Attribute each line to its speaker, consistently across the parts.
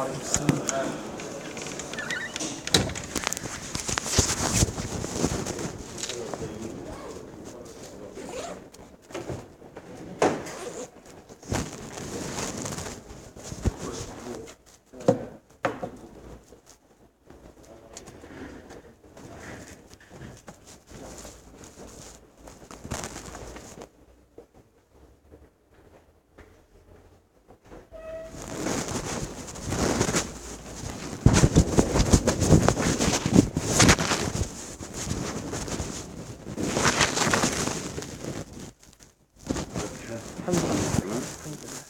Speaker 1: وعليكم السلام الحمد لله الحمد لله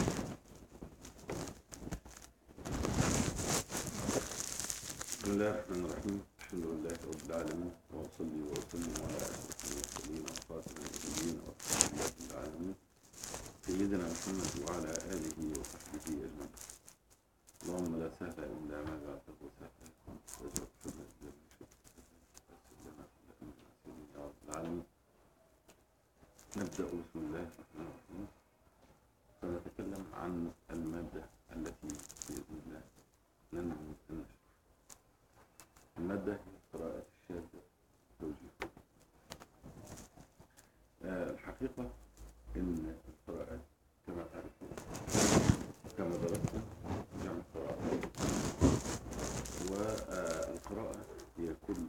Speaker 2: بسم الله الرحمن الرحيم الحمد لله رب العالمين واصلي واسلم على اشرف المرسلين وخاتم النبيين ورحمه الله العالمين سيدنا محمد وعلى اله وصحبه اجمعين اللهم لا سهل الا ما جعلته سهلا واجعل كل ذنب سهلا يا رب العالمين نبدا بسم الله الرحمن الرحيم سنتكلم عن الماده التي باذن الله لن ننشر المادة هي قراءة الشاذة توجيه آه، الحقيقة إن القراءات كما تعرفون كما درسنا جمع قراءات والقراءة هي كل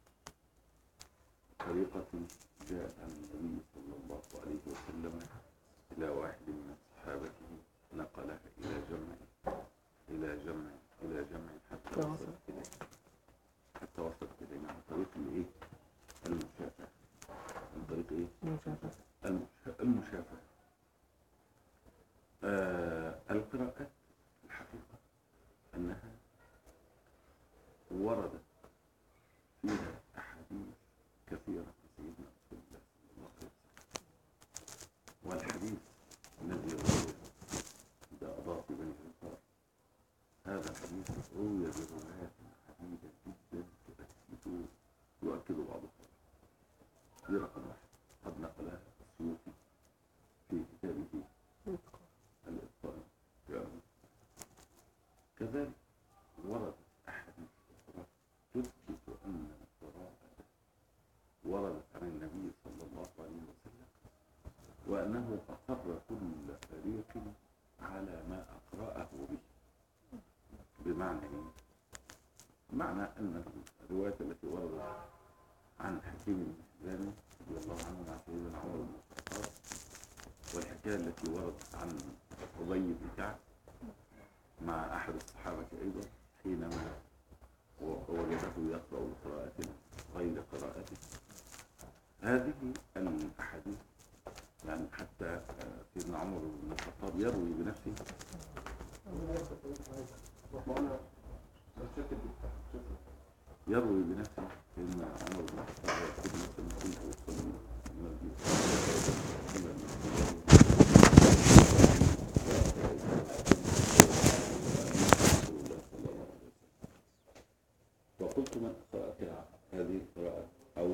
Speaker 2: طريقة جاء النبي صلى الله عليه وسلم إلى واحد من صحابته نقلها إلى جمع إلى جمع إلى جمع حتى وصل إليه حتى وصلت إلينا عن طريق الإيه؟ المشافهة عن طريق إيه؟
Speaker 1: مشافهة
Speaker 2: المش- المشافهة آه القراءات الحقيقة أنها وردت فيها أحاديث كثيرة عن سيدنا رسول الله صلى الله عليه وسلم والحديث الذي روي عند أضاف بني الأنصار هذا الحديث روي بروايات عديدة جدا تؤكد يؤكد بعضها دي رقم واحد قد نقلها السيوطي في كتابه الإتقان في أمر كذلك وردت أحاديث أخرى تثبت أن القراءة وردت عن النبي صلى الله عليه وسلم وأنه أقر كل فريق على ما أقرأه به بمعنى ايه؟ معنى ان الرواية التي وردت عن حكيم الإسلامي رضي الله عنه مع سيدنا عمر بن الخطاب والحكاية التي وردت عن أبي بن كعب مع أحد الصحابة أيضا حينما و- وجده يقرأ بقراءة غير قراءته هذه الأحاديث يعني حتى آه، سيدنا عمر بن الخطاب يروي بنفسه يروي بنفسه سيدنا عمر بن الخطاب يقول مثلا كنت اصلي من وقلت من قرأت هذه القراءة أو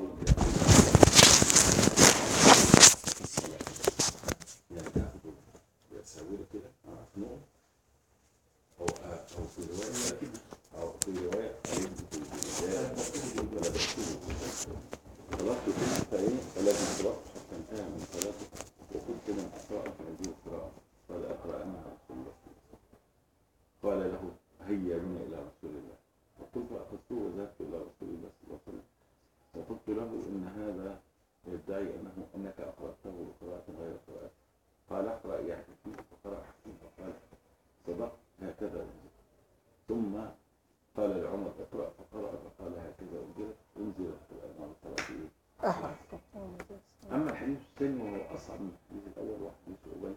Speaker 2: يعني تاخده يساوي كده مخنوق أو أو في رواية أو في رواية يكتب في البداية ولا بكتبه خلصت كده فإيه فلازم خلصت حتى انتهى من صلاته وقلت من أقرأ هذه القراءة قال أقرأ أنها رسول الله صلى الله عليه وسلم قال له هيا بنا إلى رسول الله وقلت أخذته وذهبت إلى رسول الله صلى الله عليه وسلم وقلت له إن هذا يدعي أنه أنك أقرأته بقراءة غير قراءة قال اقرأ يا حكيم فقرأ حكيم فقال صدقت هكذا أنزل ثم قال لعمر اقرأ فقرأ فقال هكذا أنزلت أنزل القرآن على صلاة إيه؟
Speaker 1: أحد
Speaker 2: أما الحديث الثاني وهو أصعب من الحديث الأول وحديث أبي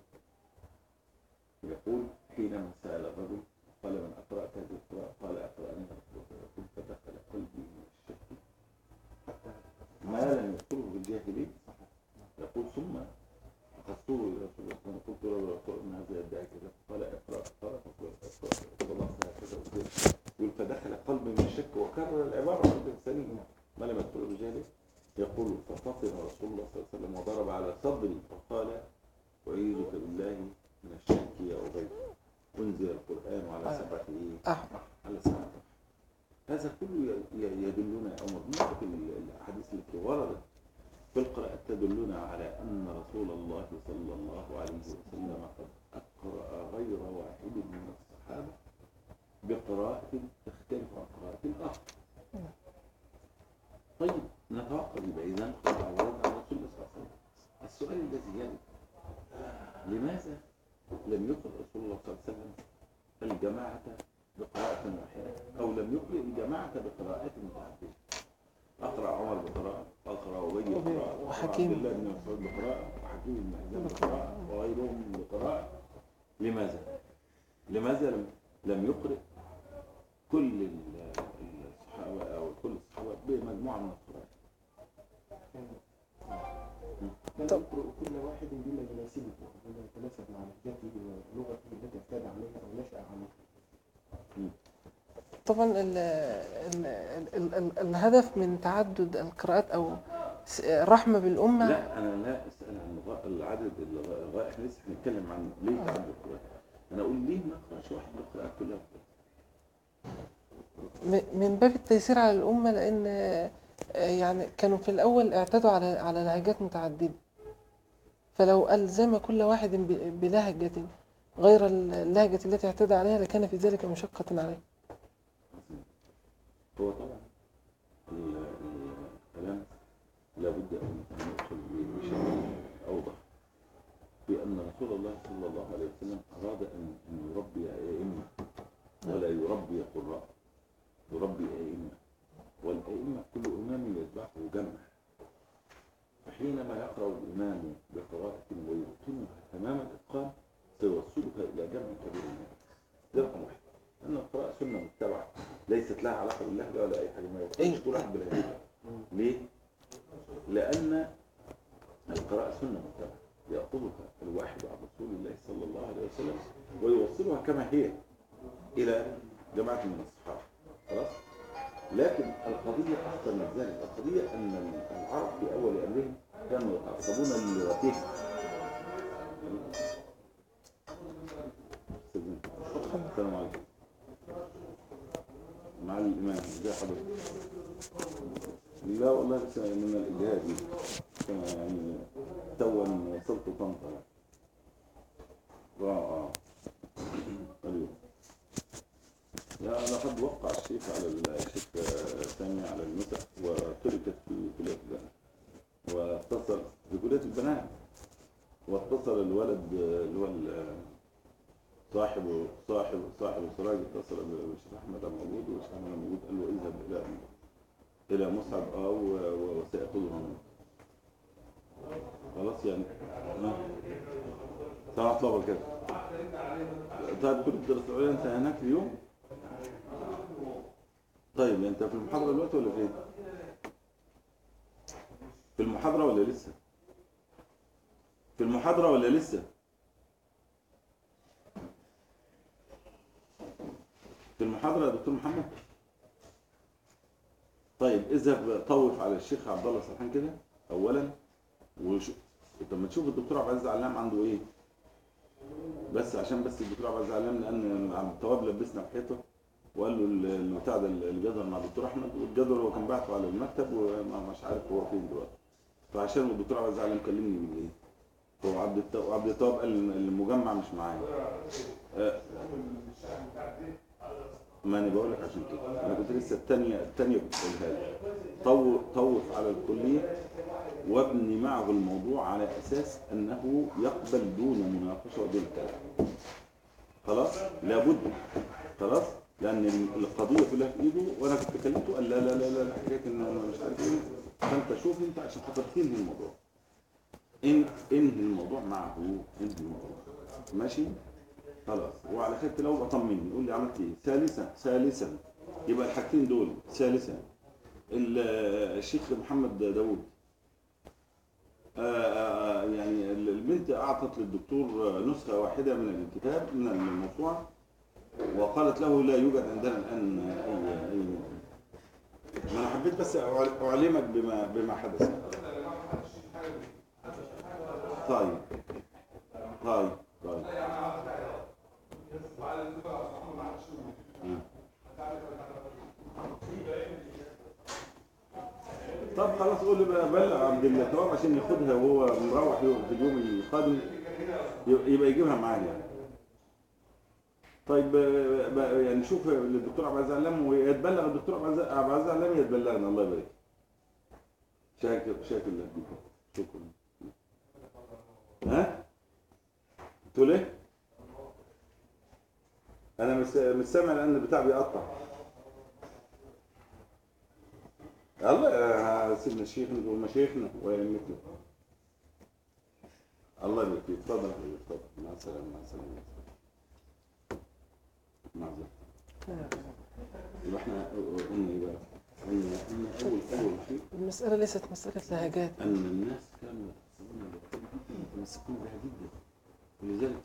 Speaker 2: يقول حينما سأل الرجل قال من أقرأت هذه القراءة قال أقرأني رسول الله يقول فدخل قلبي من الشك حتى ما لم يذكره بالجاهلين يقول ثم أخذته إلى رسول الله صلى الله عليه وسلم قلت له يا رسول إن هذا يدعي كذا قال اقرأ اقرأ فقال اقرأ فضلت هكذا وكذا يقول فدخل قلبي من الشك وكرر العبارة مرة ثانية ما لم يذكره بالجاهلين يقول ففطن رسول الله صلى الله عليه وسلم وضرب على صدري فقال أعيذك بالله من الشك يا أبي أنزل القرآن على سبعة إيه؟ تدلنا على أن رسول الله صلى الله عليه وسلم قد أقرأ غير واحد من الصحابة بقراءة تختلف عن قراءة الآخر طيب نتوقف يبقى إذا تعود على رسول الله صلى الله عليه وسلم السؤال الذي يلي لماذا لم يقرأ رسول الله صلى الله عليه وسلم الجماعة بقراءة واحدة أو لم يقرأ الجماعة بقراءات متعددة أقرأ عمر بقراءة أقرأ أبي
Speaker 1: أبي
Speaker 2: بقراءة أقرأ
Speaker 1: وحكيم.
Speaker 2: عبد الله بن مسعود بقراءة وحكيم بن حزام بقراءة وغيرهم بقراءة لماذا؟ لماذا لم لم يقرأ كل ال- الصحابة أو كل الصحابة بمجموعة من القراءات؟
Speaker 3: بل
Speaker 1: طب.
Speaker 3: يقرأ كل واحد بما يناسبه بما يتناسب مع لهجته ولغته التي اعتاد عليها او نشأ عليها.
Speaker 1: طبعا ال ال ال ال الهدف من تعدد القراءات او س- الرحمه بالامه
Speaker 2: لا أنا لا أسأل عن الغ- العدد الغ- الغائب إحنا لسه هنتكلم عن ليه تعدد القراءات أنا أقول ليه ما أقرأش واحد بالقراءات كلها
Speaker 1: م- من باب التيسير على الامه لان آه، يعني كانوا في الاول اعتادوا على على لهجات متعدده فلو ألزم كل واحد ب- بلهجة غير اللهجة التي اعتاد عليها لكان في ذلك مشقة عليه
Speaker 2: هو طبعا ال- ال- الكلام لابد ان أن ندخل بشكل اوضح بان رسول الله صلى الله عليه وسلم اراد ان ان يربي ائمه ولا يربي قراء يربي ائمه والائمه كل امام يتبعه جمع فحينما يقرا الامام بقراءه ويتقنها تمام الاتقان سيوصلك الى جمع كبير من الناس ده رقم واحد ان القراءه سنه متبعه ليست لها علاقه باللهجه ولا اي حاجه ما
Speaker 1: إيه.
Speaker 2: يقولش كل واحد بلهجته ليه؟ لان القراءه سنه متبعه ياخذها الواحد عن رسول الله صلى الله عليه وسلم ويوصلها كما هي الى جماعه من الصحابه خلاص؟ لكن القضيه اكثر من ذلك القضيه ان العرب في اول امرهم كانوا يتعصبون للغتهم السلام عليكم مع الإمام ازي حضرتك لا والله بس من الإجهاد دي. كان يعني توا وصلت طنطا اه اه ايوه لا لقد وقع الشيخ على الشيخ آه، سامي على النسخ وتركت في كلية البنات واتصل في كلية البنات واتصل الولد آه، اللي هو ال- صاحب صاحب صاحب السراج اتصل بالشيخ احمد عبد الموجود والشيخ احمد عبد الموجود قال له اذهب الى الى مصعب اه و- و- وسيأخذه منه خلاص يعني ها سلام الله وبركاته طيب كنت الدراسة العليا انت هناك اليوم طيب انت في المحاضرة دلوقتي ولا فين؟ في المحاضرة ولا لسه؟ في المحاضرة ولا لسه؟ في المحاضرة يا دكتور محمد طيب اذهب طوف على الشيخ عبد الله سرحان كده اولا وشوف طب ما تشوف الدكتور عبد العزيز علام عنده ايه بس عشان بس الدكتور عبد العزيز علام لان عبد التواب لبسنا في حيطه وقال له ال- البتاع ده الجدول مع الدكتور احمد والجدول هو كان بعته على المكتب ومش عارف هو فين دلوقتي فعشان الدكتور عبد العزيز علام كلمني بالليل هو عبد التواب عبد التواب قال إن المجمع مش معايا آه، ما انا بقول لك عشان كده انا كنت لسه الثانيه الثانيه بتقولها لي طو- طوف على الكليه وابني معه الموضوع على اساس انه يقبل دون مناقشه ودون كلام خلاص لابد خلاص لان القضيه كلها في ايده وانا كنت كلمته قال لا لا لا لا حكايه ان انا مش عارف ايه فانت شوف انت عشان خاطر تنهي الموضوع ان انهي الموضوع معه انهي الموضوع ماشي خلاص وعلى خير لو بطمني يقول لي عملت ايه ثالثا ثالثا يبقى الحاجتين دول ثالثا ال- الشيخ محمد داوود آه، آه، يعني ال- البنت اعطت للدكتور نسخه واحده من الكتاب من الموسوعه وقالت له لا يوجد عندنا الان اي اي ما انا حبيت بس أعل- اعلمك بما بما حدث طيب طيب طيب طب خلاص قول لي بقى بلغ عبد التواب عشان ياخدها وهو مروح يوم في اليوم القادم يبقى يجيبها معاه يعني طيب آه، بقى يعني نشوف الدكتور عبد العزيز علام ويتبلغ الدكتور عبد العزيز عبد العزيز علام يتبلغنا الله يبارك شاكر شاكر لك شكرا ها تقول ايه انا مش مش سامع لان البتاع بيقطع الله آه، سيدنا الشيخ نقول مشايخنا ويمتنا الله يبارك فيك اتفضل يا حبيبي اتفضل مع السلامه مع السلامه مع السلامه يبقى احنا قلنا ايه بقى؟ قلنا قلنا اول اول شيء
Speaker 1: المسألة ليست مسألة لهجات
Speaker 2: أن الناس كانوا يحسبون الوحيد يتمسكون بها جدا ولذلك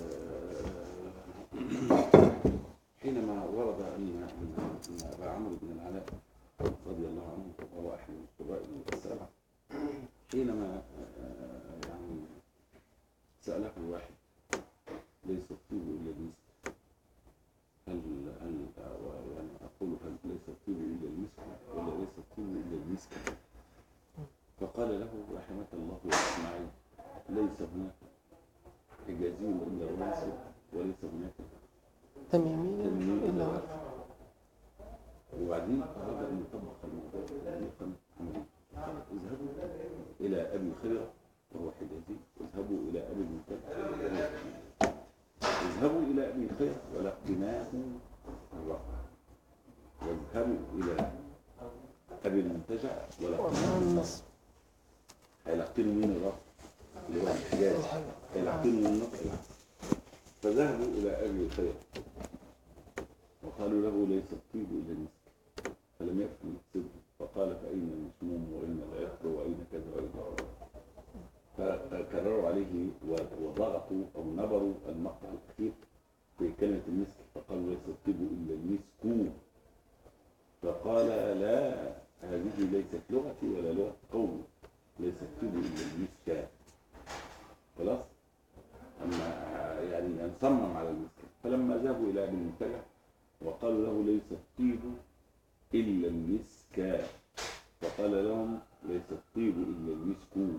Speaker 2: آه، حينما ورد أن أن أن أبا عمرو بن العلاء رضي الله عنه وهو أحد القراء السبعة حينما آه، يعني سأله واحد ليس الطيب إلا المسك هل هل آه، يعني أقول هل ليس الطيب إلا المسك ولا ليس الطيب إلا المسك فقال له رحمك الله يا اسماعيل ليس هناك حجازي الا الراسي وليس هناك
Speaker 1: تميمية
Speaker 2: تنميم
Speaker 1: إلا
Speaker 2: الا
Speaker 1: واحد.
Speaker 2: واحد وبعدين اراد ان يطبق الموضوع تطبيقا عمليا قال اذهبوا الى ابي خيرة وهو حجازي اذهبوا الى ابي المنتج وهو تميمي. اذهبوا الى ابي خيرة ولقناه الرفع واذهبوا الى ابي المنتجع ولقناه
Speaker 1: النص
Speaker 2: هيلقنوا مين الرفع اللي هو الحجاز هيلقنوا من النقل فذهبوا إلى أبي خير وقالوا له ليس الطيب إلا المسك فلم يفهم السر فقال فأين المسموم وأين العطر وأين كذا وأين كذا فكرروا عليه و- وضغطوا أو نبروا المقطع الأخير في كلمة المسك فقالوا ليس الطيب إلا المسك فقال لا هذه ليست لغتي ولا لغة قومي ليس الطيب إلا المسك خلاص أما يعني أن صمم على المسك فلما ذهبوا إلى ابن المنتجع وقالوا له ليس الطيب إلا المسك فقال لهم ليس الطيب إلا المسك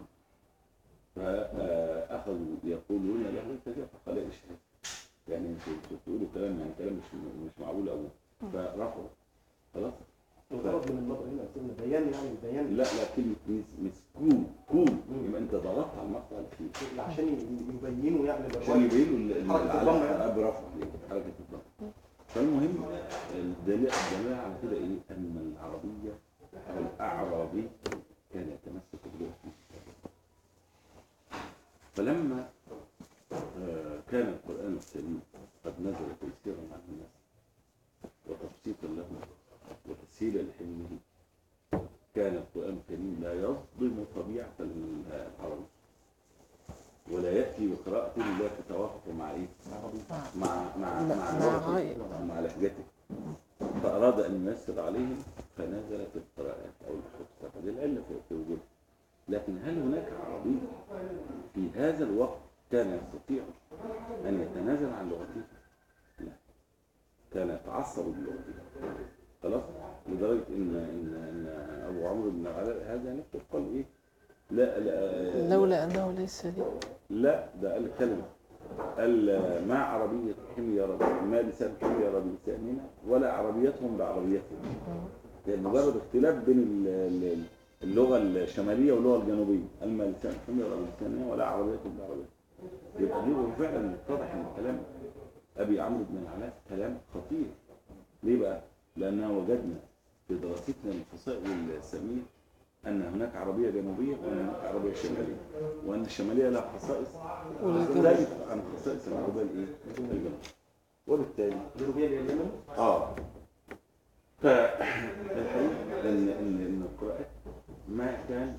Speaker 2: فأخذوا يقولون له كذا فقال اشهد يعني انتوا انتوا بتقولوا كلام يعني كلام مش مش معقول أوي فرفعوا خلاص
Speaker 3: الغرض من النظر هنا يا سيدنا بيان يعني بيان
Speaker 2: لا لا كلمة مس- مسكون كون يبقى أنت ضغطت على المقطع الأخير
Speaker 3: عشان يبينوا يعني
Speaker 2: عشان
Speaker 3: للراجل
Speaker 2: يبينوا ال-
Speaker 3: حركة
Speaker 2: العلاقة
Speaker 3: الضم يعني.
Speaker 2: برفع عليك حركة الضم فالمهم الدليل الدليل على كده ايه ان العربية او الاعرابي كان يتمسك بلغته فلما آه، كان القرآن الكريم قد نزل تيسيرا على الناس وتبسيطا لهم وتسهيلا لحلمهم كان القرآن الكريم لا يصدم طبيعة العربي ولا يأتي بقراءة لا تتوافق مع إيه؟ مع مع
Speaker 1: مع-
Speaker 2: مع
Speaker 1: مع
Speaker 2: لغته
Speaker 1: غاية.
Speaker 2: مع لهجته فأراد أن ييسر عليهم فنزلت القراءات أو الخطة هذه العلة في في وجودها لكن هل هناك عربي في هذا الوقت كان يستطيع أن يتنازل عن لغته؟ لا كان يتعصب بلغته خلاص لدرجة إن إن إن أبو عمرو بن العلاء هذا نفسه قال إيه؟ لا لا
Speaker 1: لولا أنه ليس لي
Speaker 2: لا ده قال كلمة قال ما عربية حمية ربي ما لسان حمية ربي لساننا ولا عربيتهم بعربيتهم يعني مجرد اختلاف بين ال- ال- اللغة الشمالية واللغة الجنوبية قال ما لسان حمية ربي لساننا ولا عربيتهم بعربيتهم يبقى هو فعلا يتضح ان كلام ابي عمرو بن العلاء كلام خطير ليه بقى؟ لاننا وجدنا في دراستنا للفصائل السامية ان هناك عربية جنوبية وان هناك عربية شمالية وان الشمالية لها خصائص
Speaker 1: والجنوب.
Speaker 2: تختلف عن خصائص العربية الايه؟ الجنوبية وبالتالي
Speaker 3: الجنوبية اللي اليمن
Speaker 2: اه فالحقيقة ان ان ان القراءات ما كان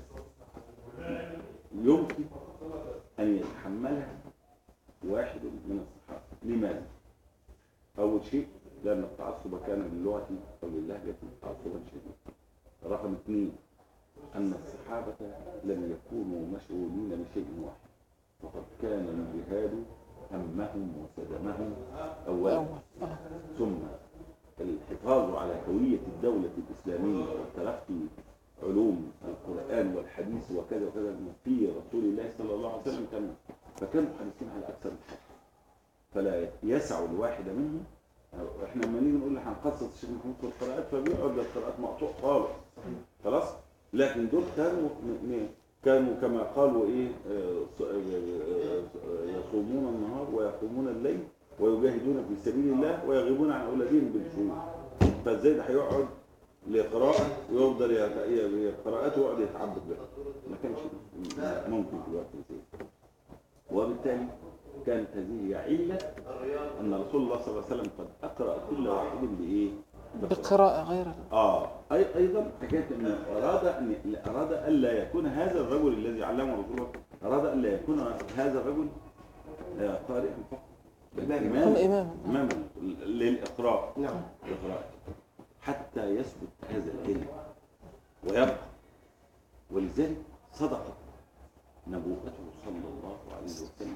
Speaker 2: يمكن ان يتحملها واحد من الصحابة لماذا؟ أول شيء لأن التعصب كان للغة أو للهجة تعصبا شديدا رقم اثنين أن الصحابة لم يكونوا مشغولين بشيء واحد وقد كان الجهاد همهم وسدمهم أولا
Speaker 1: أول آه.
Speaker 2: ثم الحفاظ على هوية الدولة الإسلامية والتلقي علوم القرآن والحديث وكذا وكذا في رسول الله صلى الله عليه وسلم كان فكانوا حريصين على أكثر من حاجة فلا يسع الواحد منهم احنا لما نيجي نقول هنخصص الشيخ محمود في القراءات فبيقعد القراءات مقطوع خالص خلاص لكن دول كانوا م- م- كانوا كما قالوا ايه آه، ص- آه، آه، آه، يصومون النهار ويقومون الليل ويجاهدون في سبيل الله ويغيبون عن اولادهم بالجوع فازاي ده هيقعد لقراءة ويفضل يت- ي- قراءته ويقعد يتعبد بها ما كانش ممكن في الوقت زي وبالتالي كانت هذه هي علة أن رسول الله صلى الله عليه وسلم قد أقرأ كل واحد بإيه؟
Speaker 1: بقراءة غير
Speaker 2: آه أي أيضا حكاية أن أراد أن أراد ألا يكون هذا الرجل الذي علمه رسول الله أراد ألا يكون هذا الرجل آه، قارئا فقط بل
Speaker 1: يكون
Speaker 2: إماما
Speaker 1: إماما
Speaker 2: إماما للإقراء
Speaker 3: نعم
Speaker 2: الإقراء حتى يثبت هذا العلم ويبقى ولذلك صدقت نبوءته صلى الله عليه وسلم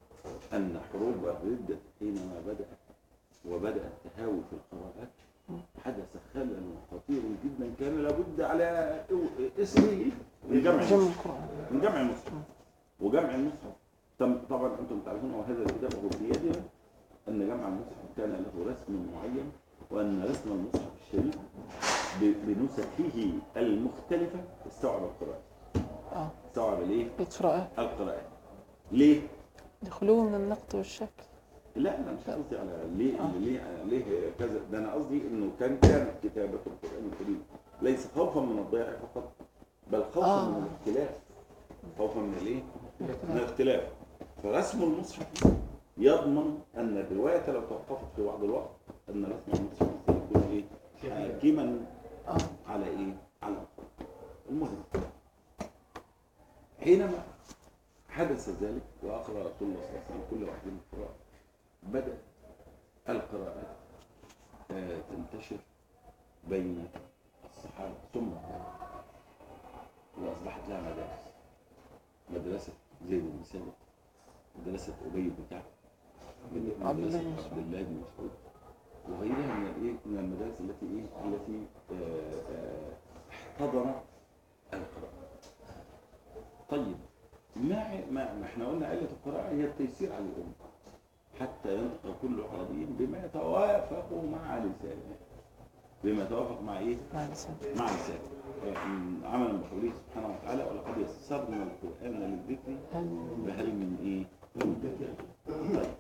Speaker 2: أن حروب الردة حينما بدأت وبدأ التهاوي في القراءات حدث خلل خطير جدا كان لابد على اسمه من جمع
Speaker 1: جمع القرآن
Speaker 2: من جمع المصحف وجمع المصحف تم طبعا انتم تعرفون وهذا الكتاب هو في يدنا ان جمع المصحف كان له رسم معين وان رسم المصحف الشريف ب- بنسخه المختلفه استوعب القراءه
Speaker 1: اه
Speaker 2: استوعب الايه؟
Speaker 1: القراءات
Speaker 2: القراءه ليه؟
Speaker 1: لخلوه من النقد والشك
Speaker 2: لا انا مش قصدي على ليه
Speaker 1: آه.
Speaker 2: ليه ليه كذا ده انا قصدي انه كان كانت كتابه القران الكريم ليس خوفا من الضياع فقط بل خوفا
Speaker 1: آه.
Speaker 2: من الاختلاف خوفا من الايه؟ من الاختلاف فرسم المصحف يضمن ان الروايه لو توقفت في بعض الوقت ان رسم المصحف سيكون ايه؟ حاكما
Speaker 1: اه
Speaker 2: على ايه؟ على القرآن. المهم حينما حدث ذلك واقرا رسول الله صلى الله عليه وسلم كل واحد من القراء بدات القراءات آه، تنتشر بين الصحابه ثم التابعين. واصبحت لها مدارس مدرسه زيد بن ثابت مدرسه ابي بن كعب
Speaker 1: عبد الله
Speaker 2: مدرسه
Speaker 1: بن
Speaker 2: عبد
Speaker 1: مسعود.
Speaker 2: الله بن مسعود وغيرها من الايه من المدارس التي ايه التي آه، آه، احتضنت القراءه طيب ما ما ما احنا قلنا علة القراءة هي التيسير على الأمة حتى ينطق كل عربي بما يتوافق مع لسانه بما يتوافق مع ايه؟
Speaker 1: مع لسان
Speaker 2: مع لسانه عملا بقوله سبحانه وتعالى ولقد يسرنا القرآن للذكر فهل من ايه؟ من مدكر. طيب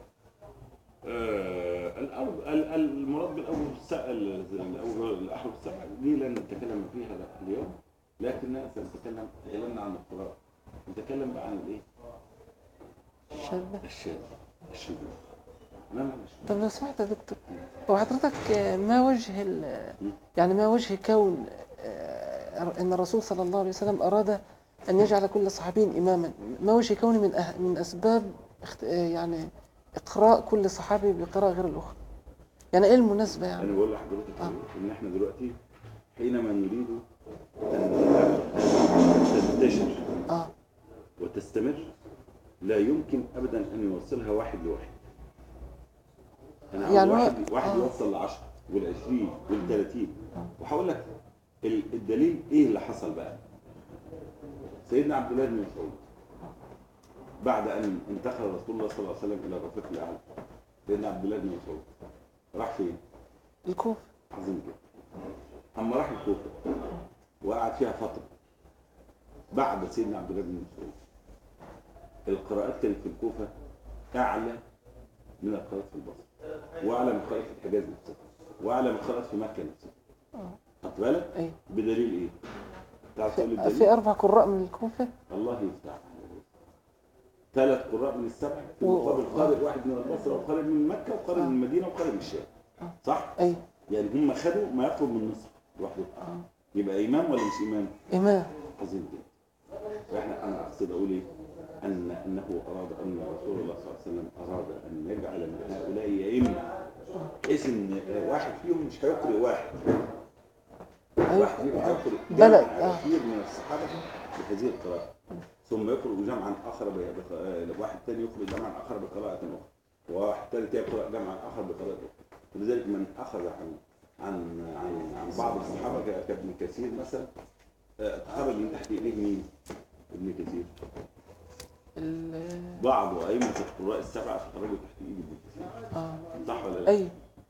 Speaker 2: آه الأرض ال- ال- المراد بالأول السائل الأول الأحرف السبعة دي لن نتكلم فيها اليوم لكننا سنتكلم تكلمنا عن القراءة نتكلم بقى عن الايه؟
Speaker 1: الشاذة
Speaker 2: الشاذ الشذوذ ما معنى الشذوذ؟
Speaker 1: طب لو سمحت يا دكتور هو حضرتك آه، ما وجه ال- يعني ما وجه كون آه، ان الرسول صلى الله عليه وسلم اراد ان يجعل كل صحابي اماما ما وجه كونه من أه من اسباب اخت- آه، يعني اقراء كل صحابي بقراءه غير الاخرى يعني ايه المناسبه
Speaker 2: انا
Speaker 1: يعني
Speaker 2: بقول لحضرتك
Speaker 1: آه.
Speaker 2: إيه؟ ان احنا دلوقتي حينما نريد ان تنتشر
Speaker 1: اه
Speaker 2: وتستمر لا يمكن ابدا ان يوصلها واحد لواحد انا عاوز
Speaker 1: يعني هو-
Speaker 2: واحد واحد
Speaker 1: آه.
Speaker 2: يوصل ل 10 وال 20 وال 30
Speaker 1: آه.
Speaker 2: وهقول لك ال- الدليل ايه اللي حصل بقى سيدنا عبد الله بن مسعود بعد ان انتقل رسول الله صلى الله عليه وسلم الى الرفيق الاعلى سيدنا عبد الله بن مسعود راح فين؟
Speaker 1: الكوف
Speaker 2: عظيم جدا اما راح الكوفه وقعد فيها فتره بعد سيدنا عبد الله بن مسعود القراءات كانت في الكوفه اعلى من القراءات في البصره واعلى من القراءات في الحجاز نفسها واعلى من القراءات في مكه نفسها
Speaker 1: آه.
Speaker 2: خدت بالك
Speaker 1: ايوه
Speaker 2: بدليل ايه؟ تعرف تقول لي
Speaker 1: في,
Speaker 2: الدليل؟
Speaker 1: في اربع قراء من الكوفه
Speaker 2: الله يفتح ثلاث قراء من السبع في
Speaker 1: و-
Speaker 2: مقابل قارئ واحد من البصره وقارئ من مكه وقارئ
Speaker 1: آه.
Speaker 2: من المدينه وقارئ من الشام
Speaker 1: آه.
Speaker 2: صح؟
Speaker 1: ايوه
Speaker 2: يعني هم خدوا ما يقرب من نصف لوحده
Speaker 1: اه
Speaker 2: يبقى امام ولا مش امام؟
Speaker 1: امام
Speaker 2: عظيم جدا. واحنا انا اقصد اقول ايه؟ ان انه اراد ان رسول الله صلى الله عليه وسلم اراد ان يجعل من هؤلاء ائمه بحيث ان واحد فيهم مش هيقرئ واحد واحد فيهم
Speaker 1: ايوه
Speaker 2: هيقرئ
Speaker 1: بلد،
Speaker 2: جمع
Speaker 1: آه.
Speaker 2: كثير من الصحابه بهذه القراءه ثم يخرج جمعا اخر ب- بق- آه، واحد ثاني يخرج جمعا اخر بقراءه اخرى وواحد ثالث يقرا جمعا اخر بقراءه اخرى ولذلك من اخذ عن عن عن عن بعض الصحابه ك- كابن كثير مثلا آه، تخرج من تحت ايديه مين؟ ابن كثير
Speaker 1: ال-
Speaker 2: بعض ائمه القراء السبعه تخرجوا تحت ايد ابن كثير
Speaker 1: اه
Speaker 2: صح ولا لا؟
Speaker 1: ايوه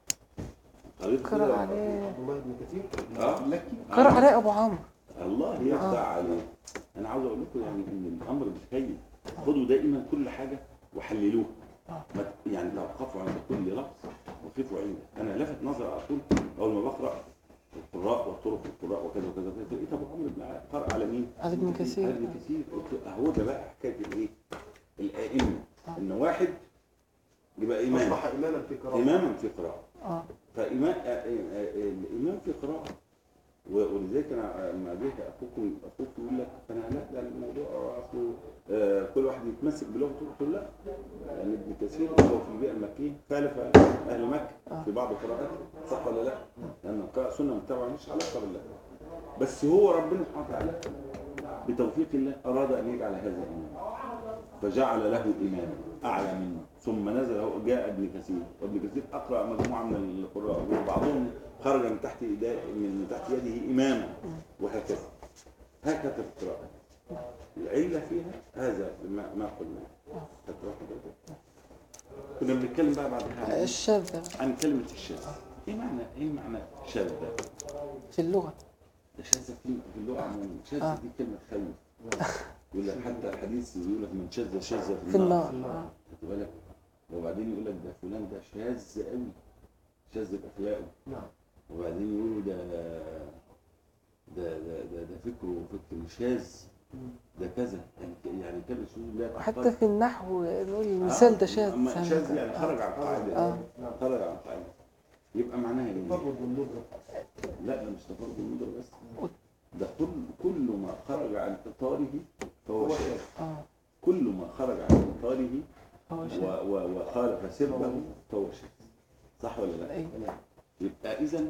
Speaker 2: قريت
Speaker 1: قرأ
Speaker 2: كده؟
Speaker 1: عليه
Speaker 3: عبد الله بن كثير
Speaker 2: اه
Speaker 3: الملكي
Speaker 1: قرأ عليه ابو عمرو
Speaker 2: الله يفتح عليه انا عاوز اقول لكم يعني ان الامر مش هين خدوا دائما كل حاجه وحللوها
Speaker 1: آه.
Speaker 2: ما ت- يعني توقفوا عند كل لفظ وقفوا عنده انا لفت نظر على طول اول ما بقرا القراء وطرق القراء وكذا وكذا وكذا لقيت ابو عمرو بن علاء قرأ على مين؟
Speaker 1: على ابن كثير.
Speaker 2: على ابن كثير قلت هو ده بقى حكايه الايه؟ الائمه
Speaker 1: آه.
Speaker 2: ان واحد يبقى امام
Speaker 3: اصبح اماما في قراءه
Speaker 2: اماما في قراءه
Speaker 1: اه
Speaker 2: فإمام آه، آه، آه، الإمام في قراءة و- ولذلك أنا لما جه أخوكم أخوك يقول لك أنا لا ده الموضوع أصله آه، كل واحد يتمسك بلغته قلت له لا لأن ابن كثير هو في البيئة المكية خالف أهل مكة في بعض القراءات صح ولا لا؟ لأن القراءة سنة متبعة مش علاقة بالله بس هو ربنا سبحانه وتعالى بتوفيق الله أراد أن يجعل هذا إمام فجعل له إماما أعلى منه ثم نزل هو جاء ابن كثير وابن كثير أقرأ مجموعة من القراء وبعضهم خرج من تحت يده من تحت يده إماما وهكذا هكذا في القراءة العلة فيها هذا ما, ما قلنا تقرأ حضرتك؟ كنا بنتكلم بقى بعدها عن-
Speaker 1: الشاذة
Speaker 2: عن كلمة الشاذ ايه معنى ايه معنى شاذ ده؟
Speaker 1: في اللغة
Speaker 2: ده شاذ في في اللغة عموما شاذ
Speaker 1: آه.
Speaker 2: دي كلمة تخوف يقول لك حتى الحديث يقول لك من شاذ شاذ
Speaker 1: في النار آه.
Speaker 2: خد بالك وبعدين يقول لك ده فلان ده شاذ قوي شاذ باخلاقه
Speaker 3: نعم
Speaker 2: وبعدين يقولوا ده ده ده ده, ده فكره فكر شاذ ده كذا يعني يعني كلمة شذوذ لا
Speaker 1: حتى
Speaker 2: تحتاج-
Speaker 1: في النحو نقول المثال ده
Speaker 2: آه،
Speaker 1: شاذ
Speaker 2: أما
Speaker 1: فاهم
Speaker 2: شاذ
Speaker 1: أنت؟
Speaker 2: يعني خرج عن القاعدة
Speaker 1: آه.
Speaker 3: نعم
Speaker 2: خرج عن القاعدة يبقى معناها ايه؟
Speaker 3: تفرد والندرة
Speaker 2: لا ده مش تفرد النظر بس ده كل كل ما خرج عن اطاره فهو
Speaker 3: هو
Speaker 2: شاذ
Speaker 3: شاذ.
Speaker 1: اه
Speaker 2: كل ما خرج عن اطاره
Speaker 1: هو
Speaker 2: و-
Speaker 1: شاذ
Speaker 2: و- وخالف سره فهو شاذ صح ولا لا؟
Speaker 1: ايوه
Speaker 2: يبقى اذا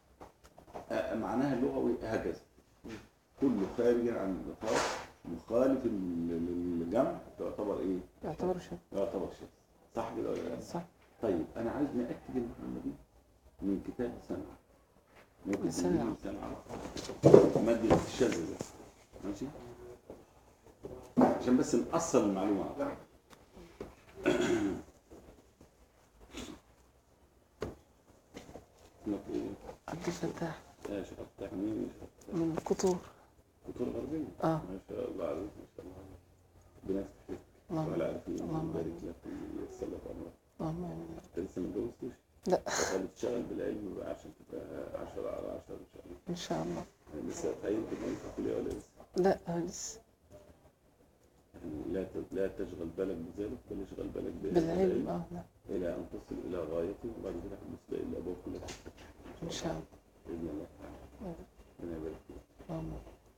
Speaker 2: معناها اللغوي هكذا كل خارج عن الاطار مخالف لل- للجمع تعتبر ايه؟
Speaker 1: يعتبر شاذ
Speaker 2: يعتبر شاذ صح كده ولا لا؟
Speaker 1: صح
Speaker 2: طيب انا عايز ناكد المعلومه دي من كتاب سمع ممكن
Speaker 1: من سمع.
Speaker 2: تجيب سمع مادة الشاذ ده ماشي عشان بس نأصل المعلومة على بعض. اسمك ايه؟
Speaker 1: عبد الفتاح
Speaker 2: يا شيخ فتح مين يا شيخ فتح؟
Speaker 1: من القطور
Speaker 2: دكتور غربية
Speaker 1: اه
Speaker 2: ما شاء الله عليك ما شاء الله عليك ربنا يفتح
Speaker 1: اللهم
Speaker 2: ولا عارفين
Speaker 1: اللهم
Speaker 2: يبارك لك وييسر لك امرك
Speaker 1: اللهم امين
Speaker 2: انت لسه ما اتجوزتش؟
Speaker 1: لا
Speaker 2: تخلي تشتغل بالعلم بقى عشان تبقى 10 على 10 ان شاء الله
Speaker 1: ان شاء الله
Speaker 2: لسه تعينت كمان في الكلية ولا لسه؟
Speaker 1: لا أنا لسه
Speaker 2: يعني لا ت- لا تشغل بالك بذلك بل اشغل بالك ب-
Speaker 1: بالعلم اه نعم
Speaker 2: الى ان تصل الى غايته وبعد كده هتبص تلاقي الابواب كلها تفتح
Speaker 1: ان شاء الله
Speaker 2: باذن الله تعالى
Speaker 1: آه.
Speaker 2: ربنا يبارك فيك
Speaker 1: اللهم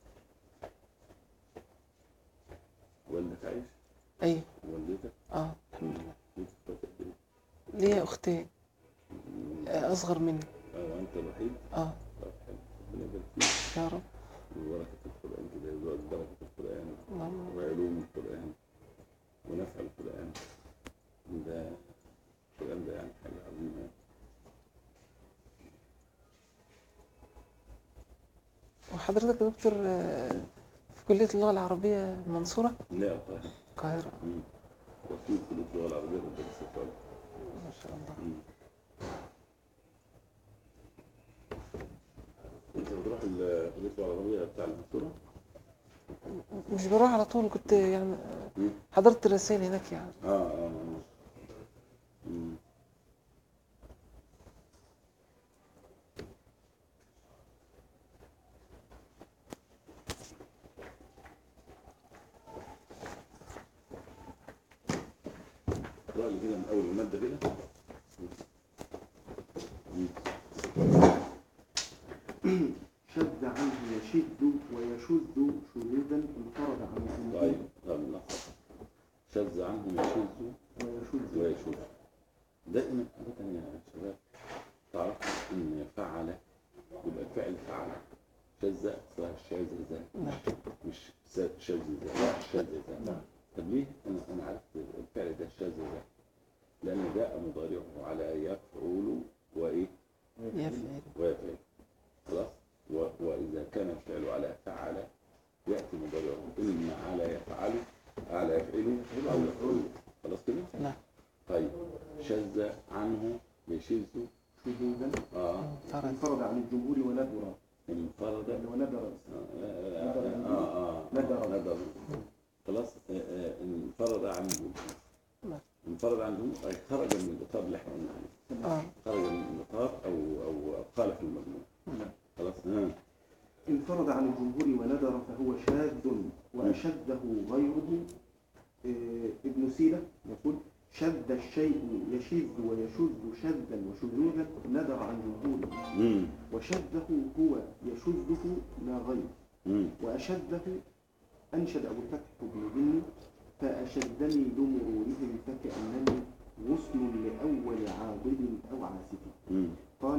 Speaker 2: والدك عايش
Speaker 1: ايوه
Speaker 2: والدتك
Speaker 1: اه الحمد لله
Speaker 2: ليك اخواتك قد ايه؟
Speaker 1: ليا اختين آه، اصغر مني
Speaker 2: اه وانت الوحيد
Speaker 1: اه
Speaker 2: طب حلو ربنا يبارك فيك
Speaker 1: يا رب
Speaker 2: وبركة القرآن كده يزود بركة القرآن
Speaker 1: اللهم
Speaker 2: وعلوم القرآن ونفع القرآن ده القرآن ده يعني حاجة عظيمة
Speaker 1: وحضرتك يا دكتور آه، في كلية اللغة العربية المنصورة
Speaker 2: لا القاهرة
Speaker 1: القاهرة
Speaker 2: مم. وكيل كلية اللغة العربية والدراسات العليا
Speaker 1: ما شاء الله
Speaker 2: مم. انت بتروح ال- كلية اللغة العربية بتاع المنصورة؟
Speaker 1: مش بروح على طول كنت يعني
Speaker 2: مم.
Speaker 1: حضرت الرسائل هناك يعني
Speaker 2: اه اه آه. مم. اقرأ لي كده من أول المادة كده مم.
Speaker 3: شد عنه يشد ويشذ شذوذا انفرد عن
Speaker 2: طيب طب لحظة شذ عنه يشذ
Speaker 3: ويشذ
Speaker 2: ويشوف دائما ابدا يا شباب تعرفوا ان فعل يبقى الفعل فعل شذ اصلها الشاذ ذا
Speaker 1: نعم
Speaker 2: مش سا- شاذ ذا لا شاذ ذا طب ليه انا انا عرفت الفعل ده شاذ ذا لان جاء مضارعه على يفعل وايه
Speaker 1: يفعل
Speaker 2: ويفعل خلاص و- واذا كان الفعل على فعل فاهمين او يقول خلاص كده
Speaker 1: نعم.
Speaker 2: طيب شذ عنه يشذ
Speaker 3: شذوذا
Speaker 2: اه
Speaker 1: فرد
Speaker 3: انفرد عن الجمهور وندر
Speaker 2: انفرد
Speaker 3: وندر
Speaker 2: اه اه
Speaker 3: ندر.
Speaker 2: ندر خلاص آه، آه، انفرد عنه
Speaker 1: نعم.
Speaker 2: انفرد عنه أي خرج من الاطار اللي احنا قلنا عليه
Speaker 1: اه
Speaker 2: خرج من الاطار او او أو خالف المجموع خلاص ها
Speaker 3: انفرد عن الجمهور وندر فهو شاذ وأشده غيره آه، ابن سيلة يقول شذ الشيء يشذ ويشذ شذا وشذوذا ندر عن جمهوره
Speaker 2: مم.
Speaker 3: وشذه هو يشذه لا غير
Speaker 2: مم.
Speaker 3: وأشذه أنشد أبو الفتح بن بني فأشدني لمرورهم فكأنني غصن لأول عاضد أو عاسف
Speaker 2: مم.
Speaker 3: قال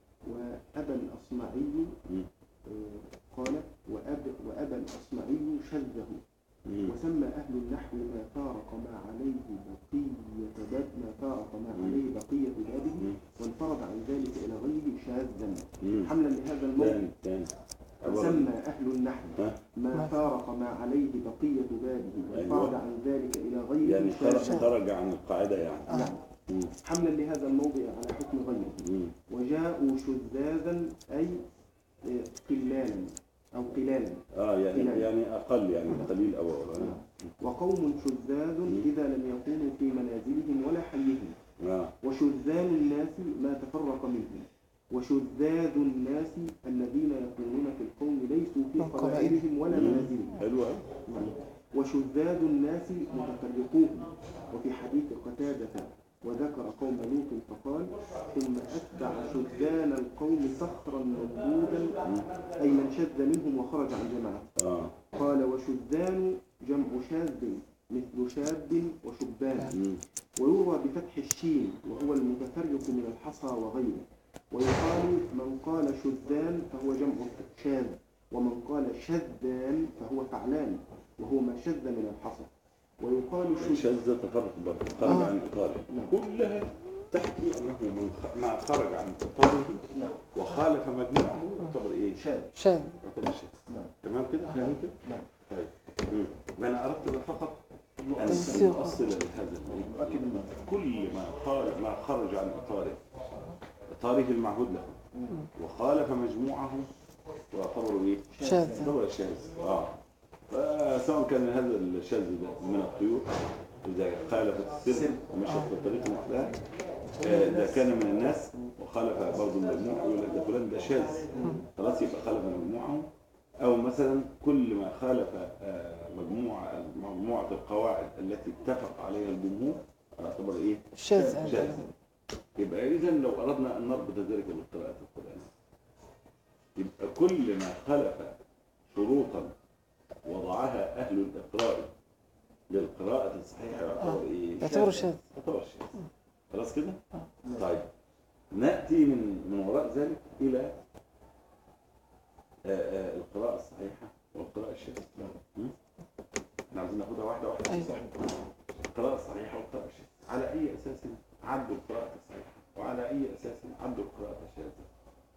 Speaker 3: وأبى الأصمعي
Speaker 2: مم.
Speaker 3: آه، قال وأب وأبى الأصمعي شذه
Speaker 2: مم.
Speaker 3: وسمى أهل النحو ما فارق ما عليه بقية باب ما فارق ما عليه بقية بابه
Speaker 2: مم.
Speaker 3: وانفرد عن ذلك إلى غيره شاذا
Speaker 2: مم.
Speaker 3: حملا لهذا الموضع
Speaker 2: تاني تاني
Speaker 3: وسمى أهل النحو
Speaker 2: ها
Speaker 3: ما فارق ما عليه بقية بابه
Speaker 2: أيوة.
Speaker 3: وانفرد عن ذلك إلى غيره
Speaker 2: يعني خرج
Speaker 3: شاذا
Speaker 2: خرج عن القاعدة يعني
Speaker 1: آه.
Speaker 3: نعم
Speaker 2: مم.
Speaker 3: حملا لهذا الموضع على حكم غيره
Speaker 2: مم.
Speaker 3: وجاءوا شذاذا أي آه، قلالا أو قلالا
Speaker 2: اه يعني
Speaker 3: قلال.
Speaker 2: يعني اقل يعني قليل او أو-
Speaker 3: وقوم شذاذ إذا لم يكونوا في منازلهم ولا حيهم
Speaker 2: اه
Speaker 3: وشذان الناس ما تفرق منهم وشذاذ الناس الذين يكونون في القوم ليسوا في
Speaker 1: من قبائلهم.
Speaker 3: قبائلهم ولا
Speaker 2: مم.
Speaker 3: منازلهم
Speaker 2: حلو أوي.
Speaker 3: وشذاذ الناس متفرقوهم وفي حديث قتادة وذكر قوم لوط فقال ثم أتبع شذان القوم صخرا ممدودا أي من شذ منهم وخرج عن جماعة
Speaker 2: اه
Speaker 3: قال وشذان جمع شاذ مثل شاب وشبان
Speaker 2: مم.
Speaker 3: ويروى بفتح الشين وهو المتفرق من الحصى وغيره ويقال من قال شذان فهو جمع شاذ ومن قال شذان فهو فعلان وهو ما شذ من الحصى ويقال شذ
Speaker 2: شذ تفرق برضه خرج
Speaker 1: آه.
Speaker 2: عن اطاره
Speaker 3: نعم.
Speaker 2: كلها تحكي انه من خ... ما خرج عن اطاره
Speaker 3: نعم.
Speaker 2: وخالف مجموعه يعتبر ايه؟
Speaker 3: شاذ
Speaker 1: شاذ
Speaker 2: يعتبر شاذ
Speaker 3: نعم.
Speaker 2: تمام كده؟ تمام كده؟
Speaker 3: نعم.
Speaker 2: طيب مم. وانا اردت فقط ان
Speaker 1: الصيغة.
Speaker 2: اؤصل لهذا
Speaker 3: أكيد النظر.
Speaker 2: كل ما خرج ما خرج عن اطاره اطاره المعهود له وخالف مجموعه يعتبر ايه؟
Speaker 1: شاذ
Speaker 2: هو شاذ اه فسواء كان هذا الشاذ ده من الطيور اذا خالفت السر ومشت في طريق وحدها آه، ده كان من الناس وخالف برضه المجموعه يقول لك ده فلان ده شاذ خلاص يبقى خالف مجموعه او مثلا كل ما خالف آه، مجموعه مجموعه القواعد التي اتفق عليها الجمهور يعتبر ايه؟
Speaker 1: شاذ
Speaker 2: شاذ
Speaker 1: عندنا.
Speaker 2: يبقى اذا لو اردنا ان نربط ذلك بالقراءه القرانيه يبقى كل ما خلف شروطا وضعها اهل الاقراء للقراءه الصحيحه يعتبر ايه؟
Speaker 1: يعتبر شاذ.
Speaker 2: يعتبر شاذ خلاص كده؟
Speaker 1: آه.
Speaker 2: طيب ناتي من من وراء ذلك الى آه، آه، القراءه الصحيحه والقراءه الشاذه م? احنا عايزين ناخدها واحده واحده
Speaker 1: أيوة.
Speaker 2: القراءه الصحيحه والقراءه الشاذه على اي اساس عدوا القراءه الصحيحه وعلى اي اساس عدوا القراءه الشاذه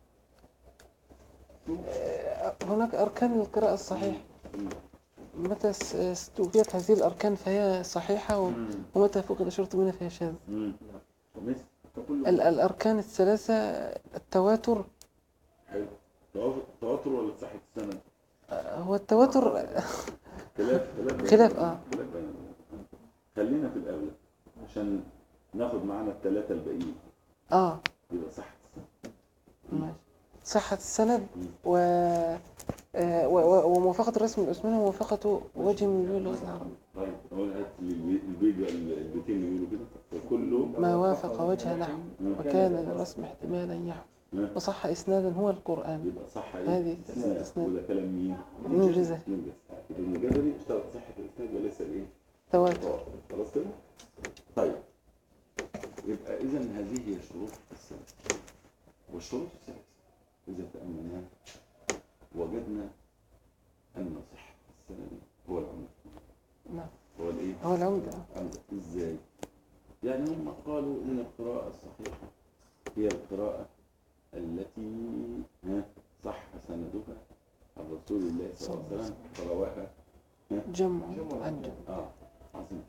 Speaker 1: هناك أركان للقراءة الصحيحة
Speaker 2: م.
Speaker 1: متى س- استوفيت هذه الأركان فهي صحيحة و-
Speaker 2: مم.
Speaker 1: ومتى فقد شرط منها فهي شاذ
Speaker 2: مم. ومثل
Speaker 3: فكل
Speaker 1: ال- الأركان الثلاثة التواتر
Speaker 2: حلو تواتر تواتر ولا صحة السند؟
Speaker 1: آه، هو التواتر
Speaker 2: خلاف خلاف
Speaker 1: خلاف، آه.
Speaker 2: خلاف بين خلينا في الأولى عشان ناخد معانا الثلاثة الباقيين
Speaker 1: آه
Speaker 2: يبقى صحة السند
Speaker 1: ماشي صحة السند
Speaker 2: مم.
Speaker 1: و آه، و- و- وموافقة الرسم العثماني وموافقة وجه من وجوه اللغة العربية
Speaker 2: طيب أقول هات لي البي- الفيديو البيتين اللي بيقولوا كده وكله
Speaker 1: ما وافق وجه نحو
Speaker 2: مم.
Speaker 1: وكان للرسم احتمالا يحو
Speaker 2: ها؟
Speaker 1: وصح إسنادا هو القرآن
Speaker 2: يبقى صح إيه؟
Speaker 1: هذه
Speaker 2: إسناد.
Speaker 1: إسناد.
Speaker 2: وده كلام مين؟
Speaker 1: ابن جزر
Speaker 2: من جزر ابن جزري اشترط صحة الإسناد وليس الإيه؟
Speaker 1: تواتر
Speaker 2: خلاص كده؟ طيب يبقى إذا هذه هي شروط السند والشروط الثلاثة إذا تأملناها وجدنا أن صحة السند هو العمدة
Speaker 1: نعم
Speaker 2: هو الإيه؟
Speaker 1: هو العمدة
Speaker 2: العمدة إزاي؟ يعني هم قالوا إن القراءة الصحيحة هي القراءة التي ها صح سندها عن رسول الله صلى الله عليه وسلم فرواها
Speaker 1: جمع عن جمع
Speaker 2: اه عظيم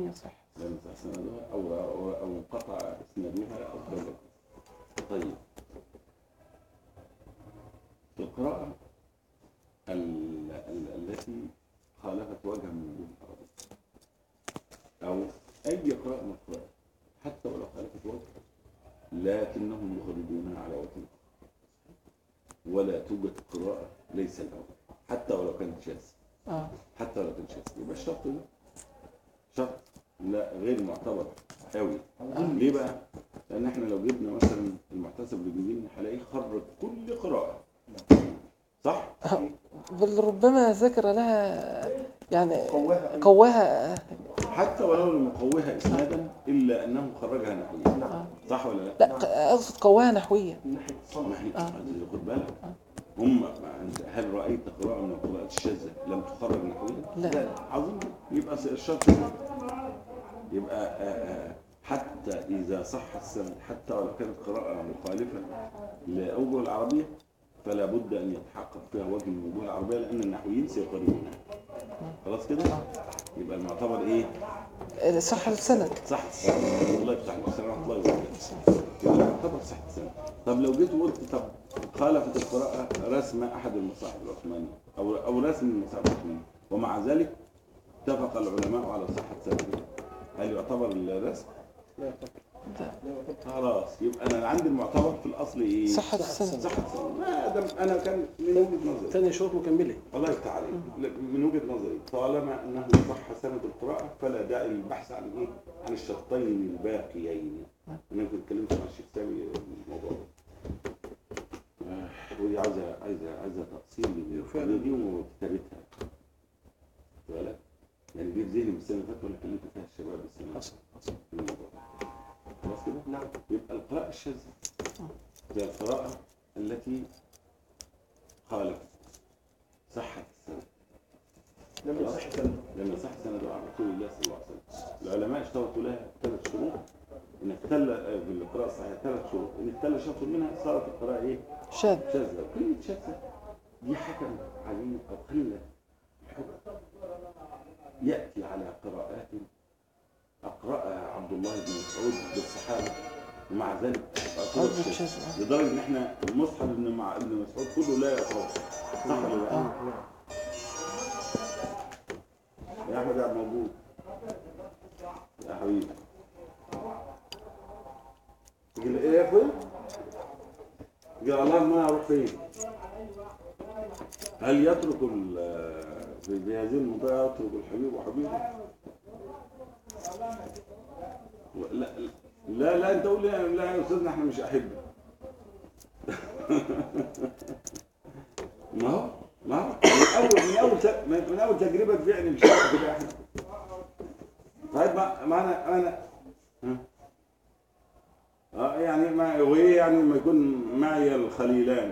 Speaker 1: يصح
Speaker 2: لم يصح سندها أو أو أو انقطع إسنادها أو كذا طيب في القراءة ال- ال- التي خالفت وجها من وجوه العربية أو أي قراءة من القراءات حتى ولو خالفت وجه لكنهم يخرجونها على وجه ولا توجد قراءة ليس لها وجه حتى ولو كانت شاذة
Speaker 1: اه
Speaker 2: حتى لو كانت شاذة يبقى الشرط ده شرط لا غير معتبر قوي ليه بقى؟ لأن احنا لو جبنا مثلا المحتسب الجديد هنلاقيه خرج كل قراءة صح؟
Speaker 1: بل ربما ذكر لها يعني
Speaker 3: قواها
Speaker 1: قواها
Speaker 2: حتى ولو لم يقويها إسنادا إلا أنه خرجها نحويا
Speaker 3: نعم
Speaker 2: صح ولا لا؟
Speaker 1: لا ق- اقصد قواها نحويا
Speaker 3: من ناحية الصنع
Speaker 2: ما احنا
Speaker 1: آه.
Speaker 2: خد بالك هم ما أنت- هل رأيت قراءة من القراءات الشاذة لم تخرج نحويا؟
Speaker 1: لا
Speaker 2: عظيم يبقى الشرط كده. يبقى آه، آه، حتى إذا صح السند حتى ولو كانت قراءة مخالفة لأوجه العربية فلا بد أن يتحقق فيها وجه من وجوه العربية لأن النحويين سيقررونها خلاص كده؟ يبقى المعتبر إيه؟
Speaker 1: صح السند
Speaker 2: صح الله يفتح عليك السلام ورحمة الله وبركاته يبقى يعتبر صح السند طب لو جيت وقلت طب خالفت القراءة رسم أحد المصاحف العثمانية أو أو رسم المصاحف العثمانية ومع ذلك اتفق العلماء على صحة سنده هل يعتبر الرسم؟
Speaker 3: لا يعتبر
Speaker 1: ده
Speaker 3: لا يعتبر
Speaker 2: خلاص يبقى أنا عندي المعتبر في الأصل إيه؟
Speaker 1: صحة السند
Speaker 2: صحة السند ما دام أنا كان من وجهة نظري
Speaker 3: ثاني شروط مكملة
Speaker 2: الله يفتح عليك من وجهة نظري طالما أنه صح سند القراءة فلا داعي للبحث عن إيه؟ عن الشرطين الباقيين أنا كنت اتكلمت مع الشيخ سامي في الموضوع ده آه، ودي عايزة عايزة عايزة تأصيل للقضية دي وكتابتها خد بالك؟ يعني دي في ذهني من السنة اللي فاتت ولا كلمت فيها الشباب السنة
Speaker 3: حصل حصل
Speaker 2: في الموضوع ده. خلاص كده؟
Speaker 3: نعم
Speaker 2: يبقى القراءة الشاذة هي القراءة التي خالفت صحة السند
Speaker 3: لم يصح سنة
Speaker 2: لما صح سند عن رسول الله صلى الله عليه وسلم العلماء اشترطوا لها ثلاث شروط ان اختل آه، في القراءة الصحيحة ثلاث شروط ان اختل شرط منها صارت القراءة ايه؟
Speaker 1: شاذ
Speaker 2: شاذة كلمة شاذة دي حكم عليه او قلة الحكم يأتي على قراءات أقرأها عبد الله بن مسعود بالصحابة ومع ذلك تعتبر
Speaker 1: قصدك
Speaker 2: شاذة.
Speaker 1: شاذ
Speaker 2: لدرجة ان احنا المصحف ابن مع ابن مسعود كله لا يقرأ صح ولا لا؟
Speaker 1: اه
Speaker 2: يا احمد قاعد موجود يا حبيبي يقول ايه يا اخوي؟ يقول الله ما اروح فين؟ هل يترك ال- في في هذه المنطقة يترك الحبيب وحبيبه؟ لا لا لا انت قول لي لا يا استاذنا احنا مش احبه ما هو ما هو من اول من اول ت- من من اول تجربه تبيعني مش عارف كده احنا طيب ما ما انا انا ها؟ اه يعني ما وايه يعني لما يكون معي الخليلان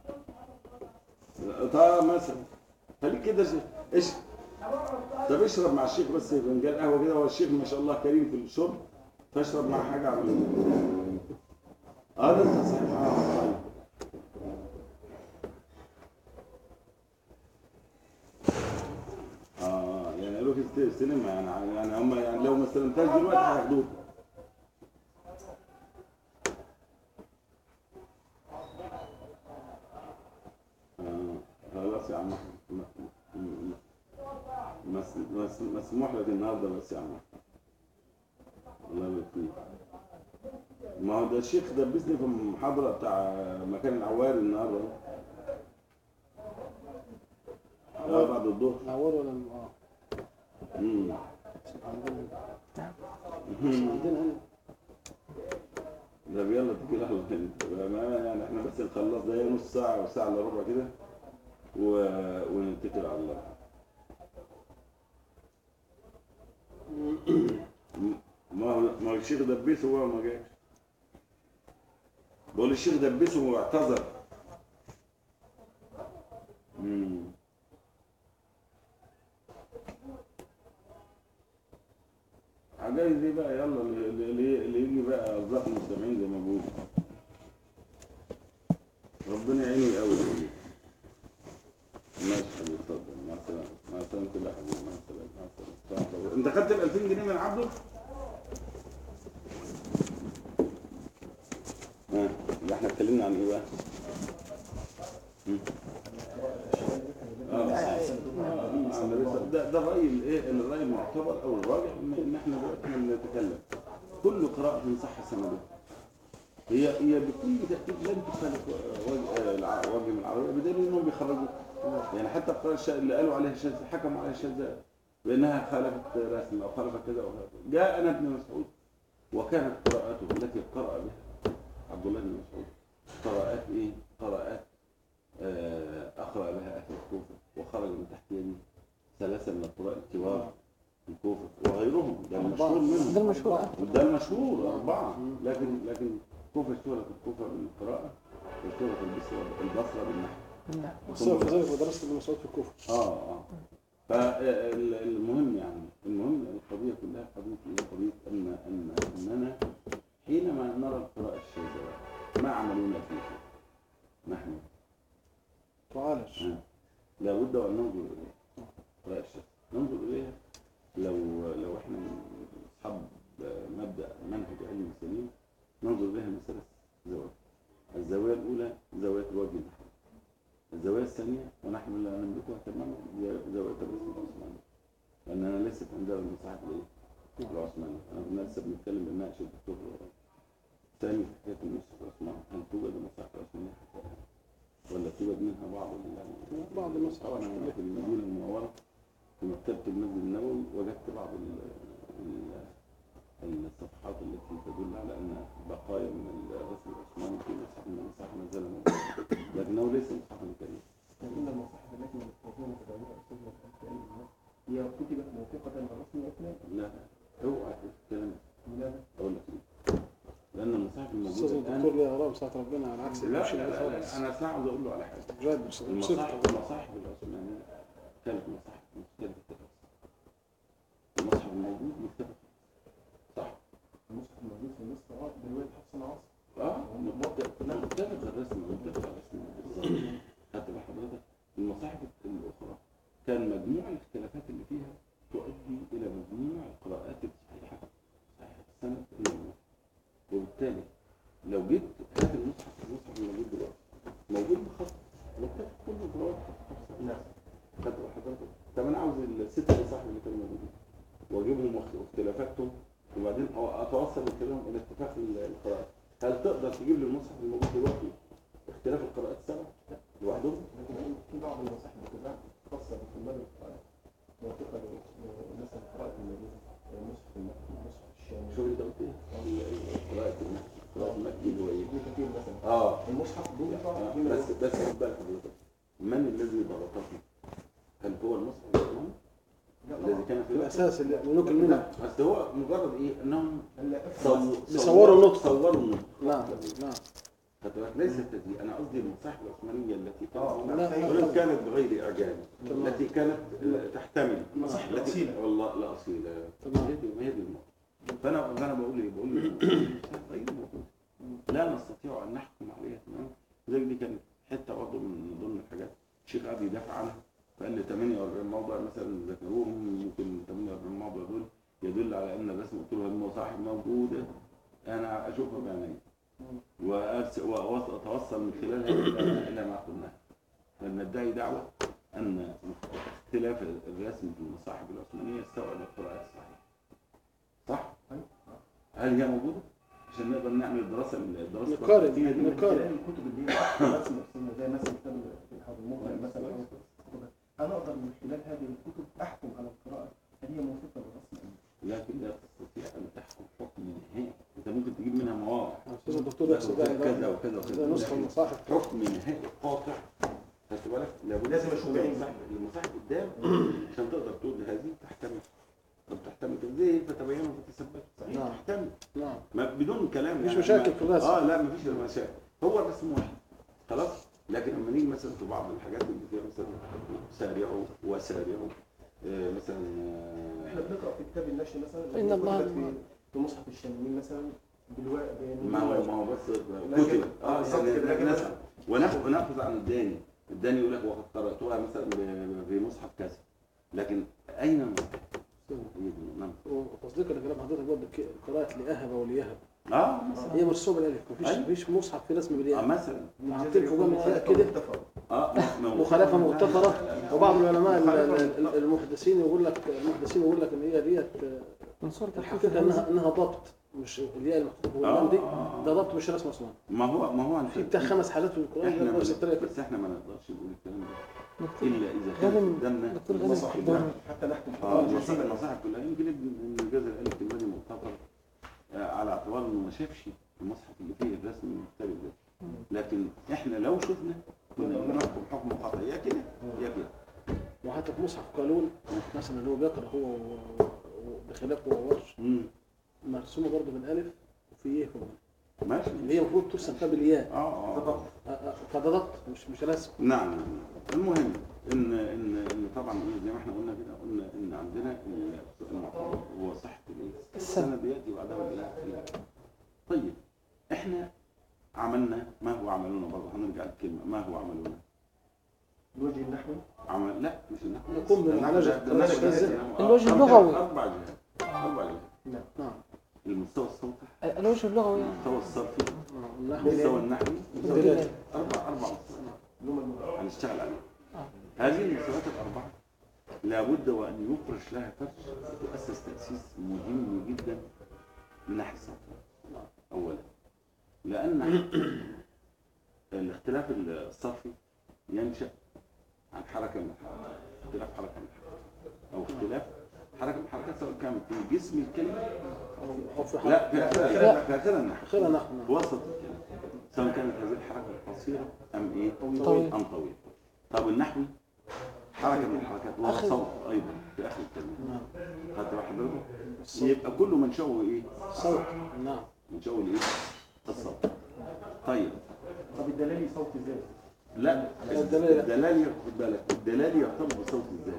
Speaker 2: طيب مثلا خليك كده ش- ايش طب اشرب مع الشيخ بس فنجان قهوه كده هو الشيخ ما شاء الله كريم في الشرب فاشرب معاه حاجه على اه ده انت صحيح اه طيب اه يعني قالوا لك استلمها يعني يعني هم يعني لو ما استلمتهاش دلوقتي هياخدوك آه خلاص يا عم أحمد. م- م- م- مس- مس- مسموح لك النهارده بس يا عم أحمد. الله يبارك فيك ما هو ده الشيخ دبسني في المحاضرة بتاع مكان العواري النهارده اه بعد الظهر
Speaker 3: العوار ولا ال- اه
Speaker 2: مم.
Speaker 3: عندنا
Speaker 2: مم.
Speaker 3: عندنا هنا
Speaker 2: ده يلا تجي لحظة انت بأمانة يعني احنا بس نخلص ده هي نص ساعة أو ساعة إلا ربع كده و... ونتكل على الله ما هو ما هو الشيخ دبسه هو ما جاش بقول الشيخ دبسه واعتذر مم. عجايز ايه بقى يلا اللي, اللي, اللي يجي بقى ارزاق المستمعين زي ما بيقولوا ربنا يعينه يقوي ماشي حبيبي اتفضل مع السلامه مع السلامه كده يا حبيبي مع السلامه مع السلامه انت خدت ال 2000 جنيه من عبده؟ ها يبقى احنا اتكلمنا عن ايه بقى؟ مم. اه آه، عن الرسالة. ده ده الراي الايه الراي المعتبر او الراجح ان إن احنا دلوقتي بنتكلم كل قراءة صح سندها هي هي بكل تأكيد لن تخالف وجه الع- وجه من العربية بدليل انهم بيخرجوا يعني حتى القراءة الش- اللي قالوا عليها الشاذ حكموا عليها الشاذ بانها خالفت رسم او خالفت كذا او كذا جاء انا ابن مسعود وكانت قراءته التي قرأ بها عبد الله بن مسعود قراءات ايه؟ قراءات آه، اقرأ بها اهل الكوفة وخرج من تحت يدي ثلاثة من القراء الكبار في الكوفة وغيرهم ده المشهور منهم
Speaker 1: ده المشهور آه.
Speaker 2: وده المشهور أربعة لكن لكن كوفة اشتهرت الكوفة بالقراءة واشتهرت البصرة البصرة بالنحو
Speaker 1: نعم.
Speaker 4: بسبب ذلك ودرست ابن مسعود في الكوفة
Speaker 2: اه اه فالمهم يعني المهم القضية كلها قضية ايه؟ قضية ان ان اننا حينما نرى القراءة الشاذة ما عملنا فيها نحن
Speaker 4: تعالج
Speaker 2: آه. لابد ان ننظر اليها قراءة الشاذة ننظر اليها لو لو احنا من اصحاب مبدا منهج علمي سليم ننظر اليها من ثلاث زوايا الزاويه الاولى زاويه الوجه النحوي الزاويه الثانيه ونحن لا نملكها تماما هي زاويه الرسم العثماني لاننا ليست عندنا المصاحف الايه؟ العثماني انا كنا لسه بنتكلم بنناقش الدكتور ثاني في حكايه المصحف العثماني هل توجد المصاحف العثمانيه حتى الان؟ ولا توجد منها بعض ال-
Speaker 4: بعض المصحف
Speaker 2: طبعا انا في المدينه المنوره في مكتبه المسجد النبوي وجدت بعض ال ال الصفحات التي تدل على ان بقايا من الرسم العثماني في مصحف من المصاحف ما زال موجودا لكنه ليس مصحفا كريما
Speaker 3: لكن المصاحف التي تكون متداولة أستاذنا في العلم هي كتبت موثقة بالرسم العثماني
Speaker 2: لا اوعى تتكلم
Speaker 3: لماذا؟
Speaker 2: اقول لك ليه؟ لان المصاحف
Speaker 4: استاذ
Speaker 2: الموجوده
Speaker 4: الدكتور
Speaker 2: الان
Speaker 4: ليه غرام ساعة ربنا على عكس
Speaker 2: لا
Speaker 4: اللي
Speaker 2: لا,
Speaker 4: مشي
Speaker 2: لا,
Speaker 4: عليه خالص
Speaker 2: لا انا ساعه عاوز اقول له على حاجه
Speaker 4: جاد بصدق
Speaker 2: المصاحف المصاحف العثمانيه كانت مصاحف مختلفه الرسم المصحف الموجود مختلف صح
Speaker 3: المصحف الموجود في مصر اه برواية حسن عاصم
Speaker 2: اه مختلف مختلف الرسم مختلف الرسم بالظبط خدت بال حضرتك المصاحف الاخرى كان مجموع الاختلافات اللي فيها تؤدي الى مجموع القراءات الصحيحه صحيحه السند الموجود وبالتالي لو جيت هات المصحف المصحف الموجود دلوقتي موجود بخط مكتوب كله برواية
Speaker 3: نعم
Speaker 2: خدت بال حضرتك طب انا عاوز الست مصاحف اللي كانوا موجودين واجيبهم واخت- واختلافاتهم وبعدين أو- اتوصل من خلالهم الى اتفاق ال- القراءات هل تقدر تجيب لي المصحف الموجود دلوقتي اختلاف القراءات السبع لوحدهم؟
Speaker 3: لكن في بعض المصاحف بتباع خاصة بطلاب القراءة موثقة مثلا قراءة المدينة المصحف المكي المصحف الشامي
Speaker 2: شوف انت قلت ايه؟ قراءة المكي قراءة المكي اللي هو ايه؟
Speaker 3: في كتير مثلا
Speaker 2: اه
Speaker 3: المصحف بيطلع
Speaker 2: آه،
Speaker 3: من
Speaker 2: بس بس خد بالك حضرتك من الذي ضبطه؟ هل هو المصحف العثماني
Speaker 3: لا
Speaker 2: الذي
Speaker 3: طبعا
Speaker 2: كان في
Speaker 4: الاساس اللي ننقل منه
Speaker 2: لا بس هو مجرد ايه؟ انهم
Speaker 3: هلا
Speaker 2: صو-
Speaker 4: بيصوروا النطق.
Speaker 2: صوروا النطق
Speaker 4: نعم نعم
Speaker 2: خدت بالك؟ ليست هذه انا قصدي المصاحف العثمانيه التي كانت
Speaker 3: اه
Speaker 4: لا.
Speaker 3: لا
Speaker 2: ولم كانت بغير اعجاب
Speaker 4: تمام.
Speaker 2: التي كانت تحتمل
Speaker 3: المصاحف
Speaker 2: التي-
Speaker 3: الأصيلة.
Speaker 2: والله لا اصيله
Speaker 4: تمام.
Speaker 2: هي دي هي دي النقطه فانا فانا بقول ايه بقول له غير موجود لا نستطيع ان نحكم عليها تماما زي دي كانت حته برضه من ضمن الحاجات الشيخ قعد يدافع عنها فقال لي 48 موضع مثلا ذكروهم ممكن 48 موضع دول يدل على ان الرسم قلت له المصاحف موجوده انا اشوفها بعيني وأرس- واتوصل من خلالها الى إلى ما قلناه فندعي دعوه ان اختلاف الرسم في المصاحف العثمانيه استوعب القراءات الصحيحه صح؟ هل هي موجوده؟ عشان نقدر نعمل دراسه الدراسه
Speaker 4: نقارن.
Speaker 2: التطبيقية دي.
Speaker 3: من
Speaker 4: نقارن.
Speaker 3: خلال الكتب اللي هي رسم السنة زي مثلا كتاب الاتحاد المغرب مثلا أو كتب- انا اقدر من خلال هذه الكتب احكم على القراءة هل هي موثقة بالرسم أم لا؟
Speaker 2: لكن لا تستطيع ان تحكم حكم نهائي انت ممكن تجيب منها مواضع
Speaker 4: استاذ الدكتور يقصد
Speaker 2: كذا
Speaker 4: يعني
Speaker 2: وكذا
Speaker 4: ده
Speaker 2: وكذا
Speaker 4: نسخة
Speaker 2: لكن
Speaker 4: المصاحف
Speaker 2: حكم نهائي قاطع خدت بالك لابد
Speaker 3: لازم أشوف
Speaker 2: تكون
Speaker 3: بعيني.
Speaker 2: المصاحف- المصاحف قدام عشان تقدر تقول هذه تحتمل طب تحتمل كده زي فتبينوا فتثبتوا صحيح
Speaker 4: نعم.
Speaker 2: تحتمل
Speaker 4: نعم
Speaker 2: ما بدون كلام
Speaker 4: مفيش
Speaker 2: يعني
Speaker 4: مشاكل
Speaker 2: ما-
Speaker 4: في الرسم.
Speaker 2: اه لا مفيش مشاكل هو الرسم واحد خلاص لكن لما نيجي مثلا في بعض الحاجات اللي فيها مثلا سارعوا وسارعوا آه مثلا
Speaker 3: احنا
Speaker 2: آه
Speaker 3: بنقرا في كتاب النشر مثلا
Speaker 1: فإن الله
Speaker 3: كتبت في في مصحف الشاميين مثلا بالواء
Speaker 2: ما هو ما هو بس
Speaker 3: لكن-
Speaker 2: كتب اه
Speaker 3: بالظبط
Speaker 2: يعني
Speaker 3: كده، لكن
Speaker 2: نسأل. وناخذ وناخذ عن الداني الداني يقول لك وقد قراتها مثلا ب- في مصحف كذا لكن اين المصحف؟
Speaker 4: مرسوم بالالف مفيش
Speaker 2: أيوة.
Speaker 4: مفيش مصحف فيه رسم
Speaker 2: اه
Speaker 4: بالياء
Speaker 2: مثلا
Speaker 4: حاطين فوقها من الياء كده
Speaker 2: اه ما- ما-
Speaker 4: مخالفه مغتفره وبعض العلماء ال- ال- ال- المحدثين يقول لك المحدثين يقول لك ان هي ديت
Speaker 1: من صورة
Speaker 4: الحقيقه
Speaker 1: الحقيقة
Speaker 4: انها انها ضبط مش الياء المحطوطه فوق اللام دي ده ضبط مش رسم اصلا
Speaker 2: ما هو ما هو
Speaker 4: في بتاع خمس حالات في القران
Speaker 2: احنا
Speaker 4: ده نفس
Speaker 2: ما-
Speaker 4: الطريقه كده
Speaker 2: بس احنا ما نقدرش نقول الكلام ده
Speaker 1: دكتور
Speaker 2: الا اذا كان
Speaker 1: غانم
Speaker 2: قدامنا
Speaker 1: دكتور غانم
Speaker 2: النصائح
Speaker 1: حضور
Speaker 2: كلها.
Speaker 3: حتى نحكم
Speaker 2: اه النصائح النصائح كلها يمكن ابن الجزر قال الكلمه دي مغتفر آه، على اعتبار انه ما شافش المصحف اللي فيه الرسم المختلف ده لكن احنا لو شفنا كنا بنحكم حكم قطعي يا كده يا كده
Speaker 4: وحتى في مصحف قانون مثلا اللي هو بيقرا هو و- و- بخلاف هو ورش
Speaker 2: مم.
Speaker 4: مرسومه برضه بالالف وفي ايه فوق
Speaker 2: ماشي
Speaker 4: اللي هي المفروض ترسم فيها بالياء
Speaker 2: اه اه
Speaker 4: آه، آه، فده ضبط مش مش رسم
Speaker 2: نعم نعم. المهم ان ان ان طبعا إيه زي ما احنا قلنا كده قلنا ان عندنا ال- المعتبر هو صحه الايه؟ السند ياتي بعدها الايه؟ العلم. طيب احنا عملنا ما هو عملنا برضه هنرجع للكلمه ما هو عملنا؟
Speaker 3: الوجه النحوي
Speaker 2: عمل لا مش النحو
Speaker 4: يقوم بالمعالجة
Speaker 2: ده- ده النحو ده-
Speaker 4: التنزل.
Speaker 2: ده-
Speaker 1: الوجه
Speaker 2: أربع-
Speaker 1: اللغوي.
Speaker 2: اربع جهات اربع جهات
Speaker 4: نعم
Speaker 2: المستوى الصوتي
Speaker 1: الوجه اللغوي يعني
Speaker 2: المستوى الصرفي
Speaker 4: آه، النحو
Speaker 2: المستوى النحوي المستوى
Speaker 1: الدلالة.
Speaker 2: اربع اربع مستويات
Speaker 3: اللغة اللغة
Speaker 2: هنشتغل عليه
Speaker 1: آه.
Speaker 2: هذه المستويات الأربعة لابد وأن يفرش لها فرش تؤسس تأسيس مهم جدا من ناحية الصوت أولا لأن الاختلاف الصرفي ينشأ عن حركة من الحركات اختلاف حركة من الحركات أو اختلاف حركة من الحركات سواء كانت في جسم الكلمة
Speaker 4: أو في حرف
Speaker 2: لا في آخرها في آخرها النحو
Speaker 4: خير نحو
Speaker 2: في وسط الكلمة سواء كانت هذه الحركة قصيرة أم إيه؟
Speaker 1: طويل.
Speaker 2: أم طويل طب النحوي حركة من الحركات وهو
Speaker 1: آخر-
Speaker 2: صوت أيضا في آخر الكلمة
Speaker 4: نعم
Speaker 2: خدت بال حضرتك؟
Speaker 4: الصوت
Speaker 2: يبقى كله منشأه إيه؟
Speaker 4: صوت نعم
Speaker 2: منشأه الإيه؟ الصوت طيب
Speaker 3: طب الدلالي صوت ازاي؟
Speaker 2: لا
Speaker 4: الدلالة.
Speaker 2: الدلالي خد بالك الدلالي يرتبط بصوت ازاي؟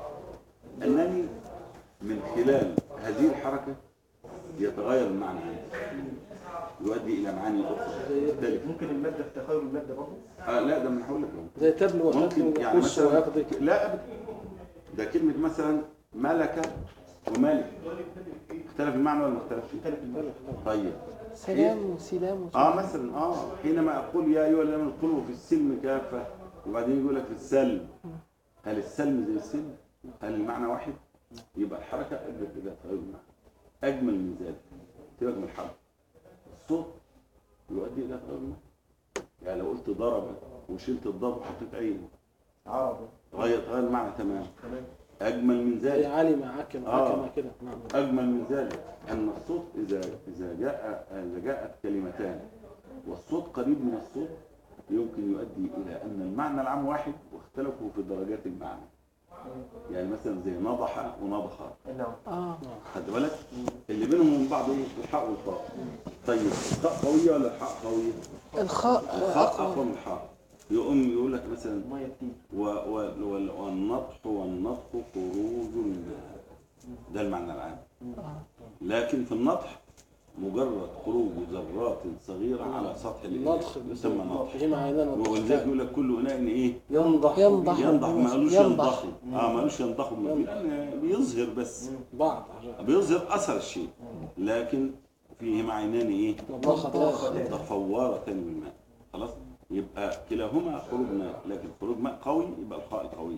Speaker 2: أنني من خلال هذه الحركة يتغير المعنى عندي يؤدي إلى معاني أخرى مختلفة
Speaker 3: ممكن المادة في تغير المادة برضه؟
Speaker 2: آه لا ده من هقول لك أهو.
Speaker 4: زي تبلو وتتلو
Speaker 2: ممكن يعني
Speaker 4: ويقص
Speaker 2: مثلا
Speaker 4: ويقضي
Speaker 2: لا ابدا ده كلمه مثلا ملك ومالك اختلف المعنى ولا ما اختلفش؟
Speaker 3: مختلف المادة
Speaker 2: طيب
Speaker 1: سلام وسلام
Speaker 2: اه مثلا اه حينما اقول يا ايها الذين آمنوا ادخلوا في السلم كافه وبعدين يقول لك في السلم هل السلم زي السلم؟ هل المعنى واحد؟ يبقى الحركه ادت الى تغير المعنى اجمل من ذلك سيبك من الحركه الصوت يؤدي الى تغير المعنى يعني لو قلت ضرب وشلت الضاد وحطيت عين
Speaker 3: عرب
Speaker 2: غير تغير المعنى تماما
Speaker 3: تمام
Speaker 2: اجمل من
Speaker 4: زي
Speaker 2: ذلك
Speaker 4: علم عكم
Speaker 2: آه.
Speaker 4: عكم كده نعم
Speaker 2: أجمل من ذلك أن الصوت إذا إذا جاء إذا جاءت كلمتان والصوت قريب من الصوت يمكن يؤدي إلى أن المعنى العام واحد واختلفوا في درجات المعنى. يعني مثلا زي نضح ونضخ
Speaker 3: نعم
Speaker 1: اه
Speaker 2: خد بالك؟ اللي بينهم وبين بعض إيه؟ الحاء والخاء. طيب الخاء قوية ولا الحاء قوية؟
Speaker 1: الخاء
Speaker 2: الخاء
Speaker 1: اقوى
Speaker 2: أقوى من الحاء. يقوم يقول لك مثلا
Speaker 3: المية بتيجي
Speaker 2: و و وال- والنطح والنطق خروج الماء ده المعنى العام
Speaker 1: آه.
Speaker 2: لكن في النطح مجرد خروج ذرات صغيرة على سطح الإناء
Speaker 4: النضخ
Speaker 2: يسمى نطح
Speaker 4: فيما عينان
Speaker 2: ولذلك يقول لك كل إناء إيه
Speaker 4: ينضح
Speaker 1: ينضح
Speaker 2: ينضح ما قالوش
Speaker 1: ينضح.
Speaker 2: ينضخ اه ما قالوش ينضخ لأن بيظهر بس
Speaker 4: بعض
Speaker 2: بيظهر أثر الشيء لكن فيهما عينان إيه
Speaker 4: نضخ
Speaker 2: تفورتان بالماء خلاص يبقى كلاهما خروج ماء لكن خروج ماء قوي يبقى الخاء القوي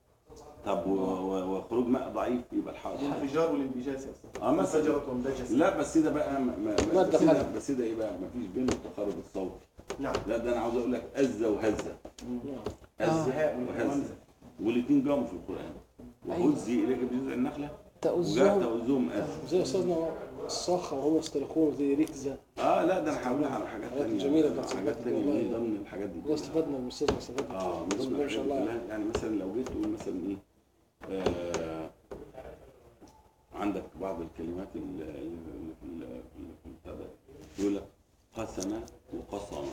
Speaker 2: طب و- و- وخروج ماء ضعيف يبقى الحاء الضعيف
Speaker 3: الانفجار والانبجاس يا استاذ
Speaker 2: اه مثلا
Speaker 3: انفجرت وانبجست
Speaker 2: لا بس ده بقى ما ما
Speaker 4: مادة
Speaker 2: بس ده,
Speaker 4: حلقة.
Speaker 2: بس ده ايه بقى ما فيش بينه تقارب الصوت
Speaker 3: نعم
Speaker 2: لا ده انا عاوز اقول لك أزة وهزة
Speaker 3: الزهاء
Speaker 2: أزة وهزة
Speaker 3: والهمزة
Speaker 2: والاثنين جاءوا في القرآن وهزي إليك بجذع النخلة وجاء
Speaker 1: تؤزهم
Speaker 2: تؤذوهم أزة
Speaker 4: زي استاذنا الصخر وهم يسترخون زي ركزه
Speaker 2: اه لا ده انا هقول على حاجات
Speaker 4: حاجات
Speaker 2: تانية
Speaker 4: جميلة بتاعت
Speaker 2: حاجات
Speaker 4: صفات
Speaker 2: تانية
Speaker 4: والله.
Speaker 2: من ضمن الحاجات دي
Speaker 4: والله استفدنا من الاستاذ استفدنا
Speaker 2: اه مش
Speaker 4: ما شاء الله
Speaker 2: كلها يعني مثلا لو جيت تقول مثلا ايه آه عندك بعض الكلمات اللي اللي في ال- اللي في البتاع ده يقول لك قسم وقصم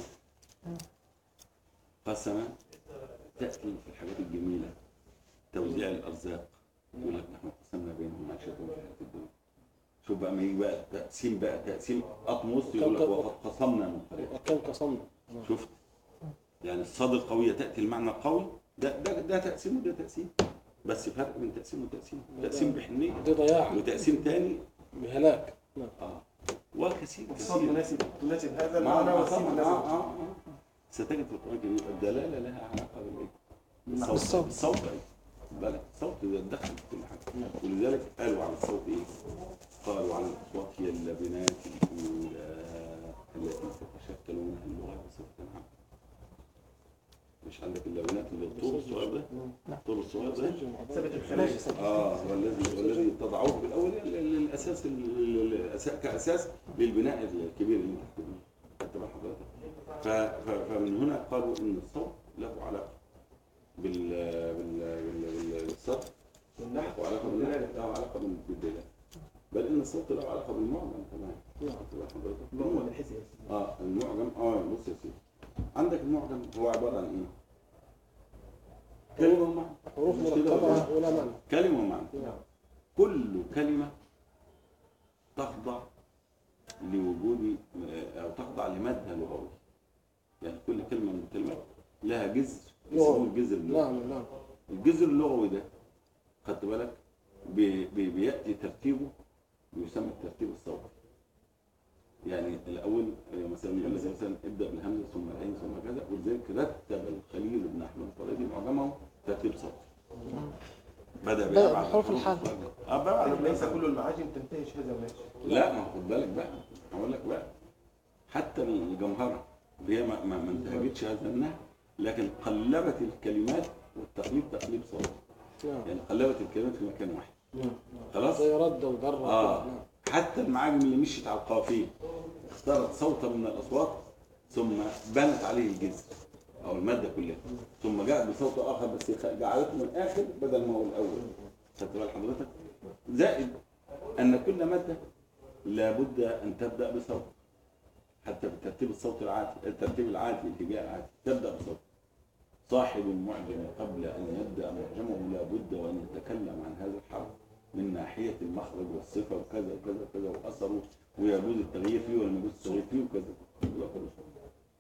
Speaker 2: قسم تأتي في الحاجات الجميلة توزيع الأرزاق يقول لك نحن قسمنا بينهم معيشتهم في الحياة الدنيا شوف بقى ما يجي بقى تقسيم بقى تقسيم أطمس يقول لك وقد قسمنا من قرية
Speaker 4: وكم قصمنا
Speaker 2: شفت يعني الصاد القوية تأتي المعنى القوي ده ده ده تقسيم وده تقسيم بس فرق بين تقسيم وتقسيم تقسيم بحنية
Speaker 4: دي ضياع
Speaker 2: وتقسيم تاني
Speaker 4: بهلاك نعم
Speaker 2: اه وكثير
Speaker 3: الصوت
Speaker 2: كثير
Speaker 3: تناسب تناسب هذا
Speaker 2: ما
Speaker 3: المعنى
Speaker 2: ما
Speaker 3: والصوت
Speaker 2: طبعا
Speaker 3: تناسب
Speaker 2: اه اه اه ستجد في القرآن الكريم الدلالة لها علاقة بالايه؟ بالصوت
Speaker 1: بالصوت.
Speaker 2: الصوت أيوة. بالك الصوت يتدخل في كل حاجة ولذلك قالوا على الصوت ايه؟ قالوا على الأصوات هي اللبنات الأولى التي تتشكل منها اللغة بصفة عامة مش عندك اللبنات اللي الطول الصغير ده؟ الطول الصغير ده
Speaker 3: ثبت الخلايا
Speaker 2: اه والذي والذي تضعوه بالاول للاساس الأساس- كاساس للبناء الكبير اللي انت بتبنيه. خدت بال حضرتك ف- ف- فمن هنا قالوا ان الصوت له علاقه بال بال بال- بالصرف له علاقه بالنحو له علاقه بال- بالدلاله بل ان الصوت له علاقه بالمعجم كمان خدت بال حضرتك
Speaker 3: اللغة الحسية
Speaker 2: اه المعجم اه بص يا سيدي عندك المعجم هو عباره عن ايه؟ كلمه ومعنى
Speaker 4: حروف
Speaker 2: مش كده ولا
Speaker 4: مركبة ولا معنى
Speaker 2: كلمة ومعنى
Speaker 4: نعم.
Speaker 2: كل كلمة تخضع لوجود أو تخضع لمادها لغوي يعني كل كلمة من الكلمات لها جذر
Speaker 4: لغوي.
Speaker 2: اسمه الجذر اللغوي
Speaker 4: نعم نعم
Speaker 2: الجذر اللغوي ده خدت بالك بي بي بيأتي ترتيبه بيسمى الترتيب الصوتي يعني الأول مثلا يقول لك مثلا ابدأ بالهمزة ثم العين ثم كذا ولذلك رتب الخليل بن أحمد الفريدي معجمه ترتيب صوتي بدأ
Speaker 1: بدأ
Speaker 2: بأبعد
Speaker 1: بحروف
Speaker 2: الحروف.
Speaker 1: الحلق.
Speaker 2: اه بأبعد
Speaker 3: ليس كل المعاجم تنتهي هذا الماشي
Speaker 2: لا ما خد بالك بقى هقول لك بقى حتى الجمهرة هي ما, ما, ما انتهجتش هذا النهج لكن قلبت الكلمات والتقليب تقليب صوتي
Speaker 4: نعم
Speaker 2: يعني قلبت الكلمات في مكان واحد
Speaker 4: نعم
Speaker 2: خلاص
Speaker 4: زي رد وجر
Speaker 2: اه
Speaker 4: نعم.
Speaker 2: حتى المعاجم اللي مشيت على القافية اختارت صوتا من الأصوات ثم بنت عليه الجذر أو المادة كلها ثم جاءت بصوت آخر بس جعلته من الآخر بدل ما هو الأول خدت بال حضرتك زائد أن كل مادة لابد أن تبدأ بصوت حتى في الترتيب الصوتي العادي الترتيب العادي الهجاء العادي تبدأ بصوت صاحب المعجم قبل أن يبدأ معجمه لابد وأن يتكلم عن هذا الحرف من ناحية المخرج والصفة وكذا وكذا وكذا وأثره ويجوز التغيير فيه ولا يجوز التغيير فيه وكذا يبقى كله صوت.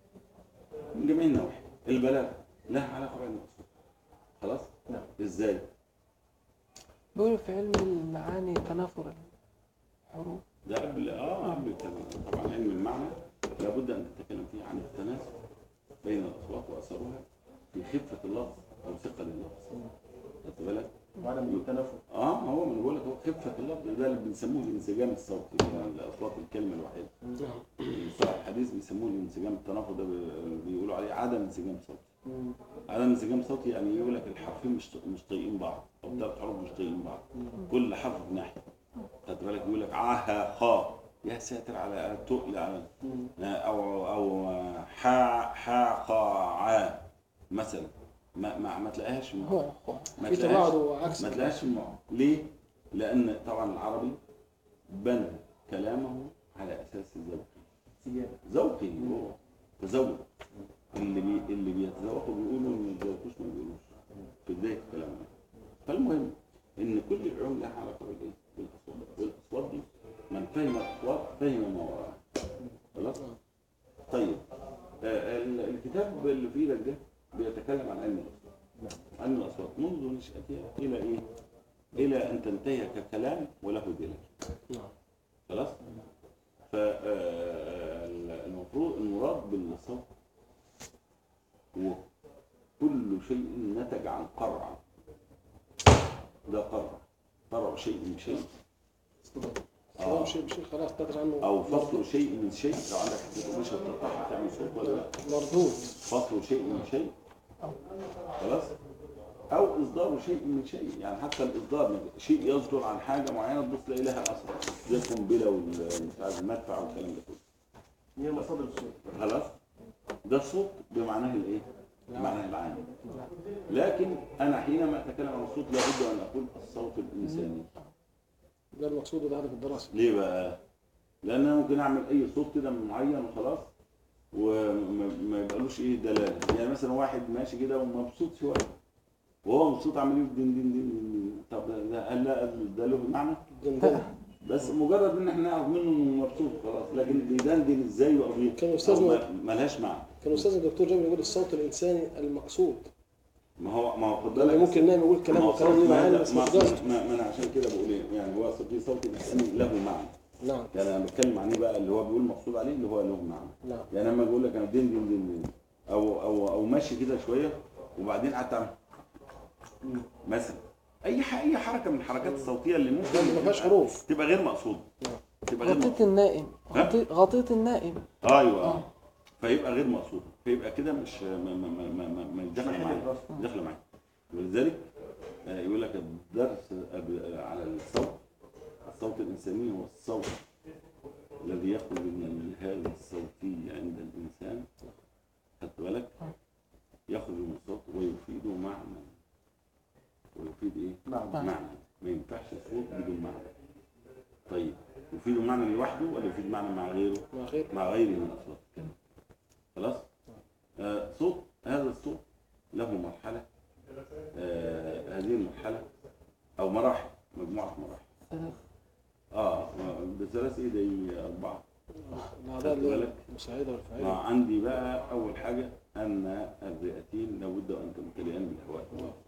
Speaker 2: من جميع النواحي البلاغة لها علاقة بعلم الأصول خلاص؟
Speaker 3: نعم.
Speaker 2: إزاي؟
Speaker 1: بيقولوا في علم المعاني تنافر الحروف
Speaker 2: ده قبل اه قبل الكلام طبعا علم المعنى لابد ان تتكلم فيه عن التناسب بين الاصوات واثرها في خفه اللفظ او ثقل اللفظ خدت بالك؟
Speaker 3: وعدم التنافر
Speaker 2: اه ما هو ما انا بقول لك هو خفه اللفظ ده اللي بنسموه الانسجام الصوتي يعني الاصوات الكلمه الواحده
Speaker 4: نعم
Speaker 2: صاحب الحديث بيسموه الانسجام التنافر ده بي- بيقولوا عليه عدم انسجام صوتي
Speaker 4: مم.
Speaker 2: عدم انسجام صوتي يعني يقول لك الحرفين مش مش طايقين بعض او ثلاث حروف مش طايقين بعض كل حرف في ناحيه خدت بالك يقول لك عها خا يا ساتر على تقل على
Speaker 4: مم.
Speaker 2: او او حا حا قا عا مثلا ما ما, ما تلاقيهاش في
Speaker 1: هو هو
Speaker 2: ما
Speaker 4: في
Speaker 2: تلاقيهاش
Speaker 4: تباعد وعكس
Speaker 2: ما تلاقيهاش في المعجم ليه؟ لان طبعا العربي بنى كلامه على اساس الذوق
Speaker 3: سيادة
Speaker 2: ذوقي هو تذوق اللي بي اللي بيتذوقوا بيقولوا ما يتذوقوش ما بيقولوش في بدايه كلامنا فالمهم ان كل العلوم لها علاقه بالايه؟ بالاصوات والاصوات دي من فهم الاصوات فهم ما وراءها خلاص؟ طيب آه، ال- الكتاب اللي في ايدك ده بيتكلم عن علم الاصوات علم الاصوات منذ نشاتها الى ايه؟ الى ان تنتهي ككلام وله دلاله
Speaker 4: نعم
Speaker 2: خلاص فالمفروض المراد بالصوت هو كل شيء نتج عن قرع ده قرع قرع شيء من شيء
Speaker 4: استلام شيء بشيء خلاص تدري عنه
Speaker 2: او فصل شيء من شيء لو عندك حته قماشه بتقطعها تعمل صوت ولا لا
Speaker 4: مردود
Speaker 2: فصل شيء من شيء خلاص او اصدار شيء من شيء يعني حتى الاصدار شيء يصدر عن حاجه معينه تبص تلاقي لها اثر زي القنبله والمش عارف المدفع والكلام ده كله
Speaker 3: هي مصادر الصوت
Speaker 2: خلاص ده الصوت بمعناه الايه بمعناه العام لكن انا حينما اتكلم عن الصوت لابد ان اقول الصوت الانساني
Speaker 4: ده المقصود وده هدف الدراسة
Speaker 2: ليه بقى لان انا ممكن اعمل اي صوت كده معين وخلاص وما ما يبقالوش ايه دلاله يعني مثلا واحد ماشي كده ومبسوط شويه وهو مبسوط عامل ايه دين دين دين دين طب ده هل لا ده له معنى
Speaker 4: دندنة
Speaker 2: بس مجرد ان احنا نعرف منه انه مبسوط خلاص لكن بيدندن ازاي وقضيه
Speaker 4: كان أستاذنا-
Speaker 2: ما- ملهاش معنى
Speaker 4: كان أستاذ الدكتور جابر يقول الصوت الإنساني المقصود
Speaker 2: ما هو ما هو خد
Speaker 4: يعني
Speaker 2: بالك
Speaker 4: ممكن نايم يقول
Speaker 2: ما
Speaker 4: كلام
Speaker 2: هو
Speaker 4: وكلام
Speaker 2: صوت
Speaker 4: ليه
Speaker 2: ما,
Speaker 4: معاني
Speaker 2: لا،
Speaker 4: بس
Speaker 2: ما,
Speaker 4: مش جاد
Speaker 2: ما, ما انا عشان كده بقول ايه يعني هو في صوت الانساني له معنى
Speaker 4: نعم
Speaker 2: يعني انا بتكلم عن ايه بقى اللي هو بيقول مقصود عليه اللي هو له معنى
Speaker 4: نعم
Speaker 2: يعني لما بقول لك انا دين دين دين دين او او او ماشي كده شويه وبعدين قعدت اعمل مثلا اي ح- اي حركه من الحركات الصوتيه اللي ممكن
Speaker 4: ده ما فيهاش
Speaker 2: تبقى-
Speaker 4: حروف
Speaker 2: تبقى غير مقصوده
Speaker 4: نعم.
Speaker 2: تبقى غير
Speaker 1: غطيت
Speaker 2: مقصوده
Speaker 1: النائم
Speaker 2: ها؟
Speaker 1: غطيت غطيت النائم
Speaker 2: ايوه
Speaker 1: آه.
Speaker 2: اه فيبقى غير مقصوده فيبقى كده مش ما ما ما ما ما, ما داخله معايا داخله معايا ولذلك آه، يقول لك الدرس آه، على الصوت الصوت الانساني هو الصوت الذي يخرج من الجهاز الصوتي عند الانسان خدت بالك يخرج من الصوت ويفيد معنى ويفيد ايه؟
Speaker 3: نعم
Speaker 1: نعم.
Speaker 2: معنى ما ينفعش صوت بدون معنى طيب يفيد معنى لوحده ولا يفيد معنى مع غيره؟
Speaker 4: ما غير
Speaker 2: مع غيره من الاصوات خلاص آه صوت هذا الصوت له مرحله آه هذه المرحله او مراحل مجموعه مراحل
Speaker 1: ثلاث
Speaker 2: اه بثلاث ايدي اربعه
Speaker 4: الاعضاء
Speaker 2: خدت
Speaker 4: اللي هي
Speaker 2: بالك؟
Speaker 4: المساعده
Speaker 2: آه
Speaker 4: والفاعله
Speaker 2: عندي بقى اول حاجه ان الرئتين لابد ان تمتلئان بالهواء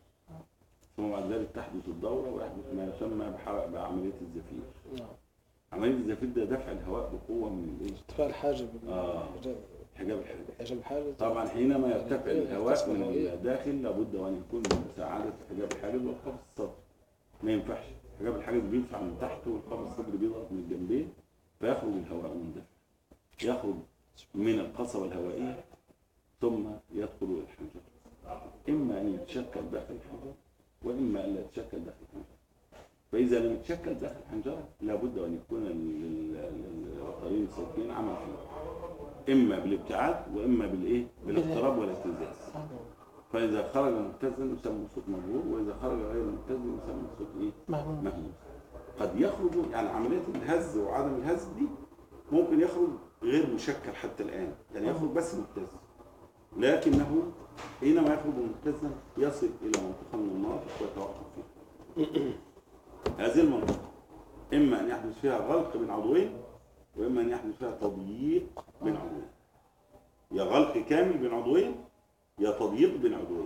Speaker 2: ثم بعد ذلك تحدث الدوره ويحدث ما يسمى بحرق بعمليه الزفير
Speaker 4: نعم
Speaker 2: عمليه الزفير ده دفع الهواء بقوه من الايه؟
Speaker 4: ارتفاع الحاجب
Speaker 2: آه. حجاب الحاجز
Speaker 4: حجب الحاجب
Speaker 2: طبعا حينما يرتفع
Speaker 4: يعني
Speaker 2: الهواء
Speaker 4: القسمة
Speaker 2: من
Speaker 4: الهوائية.
Speaker 2: الداخل لابد ان يكون مساعدة حجاب الحاجز والقفص الصدري ما ينفعش حجاب الحاجز بيدفع من تحت والقفص الصدري بيضغط من الجنبين فيخرج الهواء مندفع يخرج من القصبة الهوائية ثم يدخل إلى الحنجرة إما أن يتشكل داخل الحنجرة وإما أن لا يتشكل داخل الحنجرة فإذا لم يتشكل داخل الحنجرة لابد أن يكون ال- ال- ال- الوترين الصوتيين عمل فيه إما بالابتعاد وإما بالإيه؟ بالاقتراب والاهتزاز فإذا خرج مهتزا يسمى صوت مجهور وإذا خرج غير مهتز يسمى صوت إيه؟
Speaker 1: مهموم
Speaker 2: مهموس قد يخرج يعني عملية الهز وعدم الهز دي ممكن يخرج غير مشكل حتى الآن يعني يخرج بس مهتز لكنه حينما يخرج مهتزا يصل إلى منطقة من المناطق ويتوقف فيها هذه المنطقة إما أن يحدث فيها غلق بين عضوين وإما أن يحدث فيها تضييق بين عضوين يا غلق كامل بين عضوين يا تضييق بين عضوين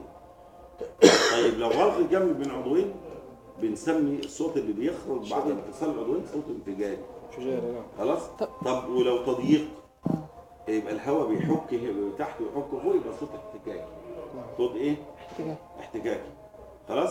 Speaker 2: طيب لو غلق كامل بين عضوين بنسمي الصوت اللي بيخرج بعد انفصال العضوين صوت انفجاري
Speaker 4: شجارة نعم
Speaker 2: خلاص طب ولو تضييق يبقى الهواء بيحك تحت ويحك فوق يبقى صوت احتكاكي
Speaker 4: نعم
Speaker 2: صوت ايه
Speaker 1: احتجاج
Speaker 2: احتكاكي خلاص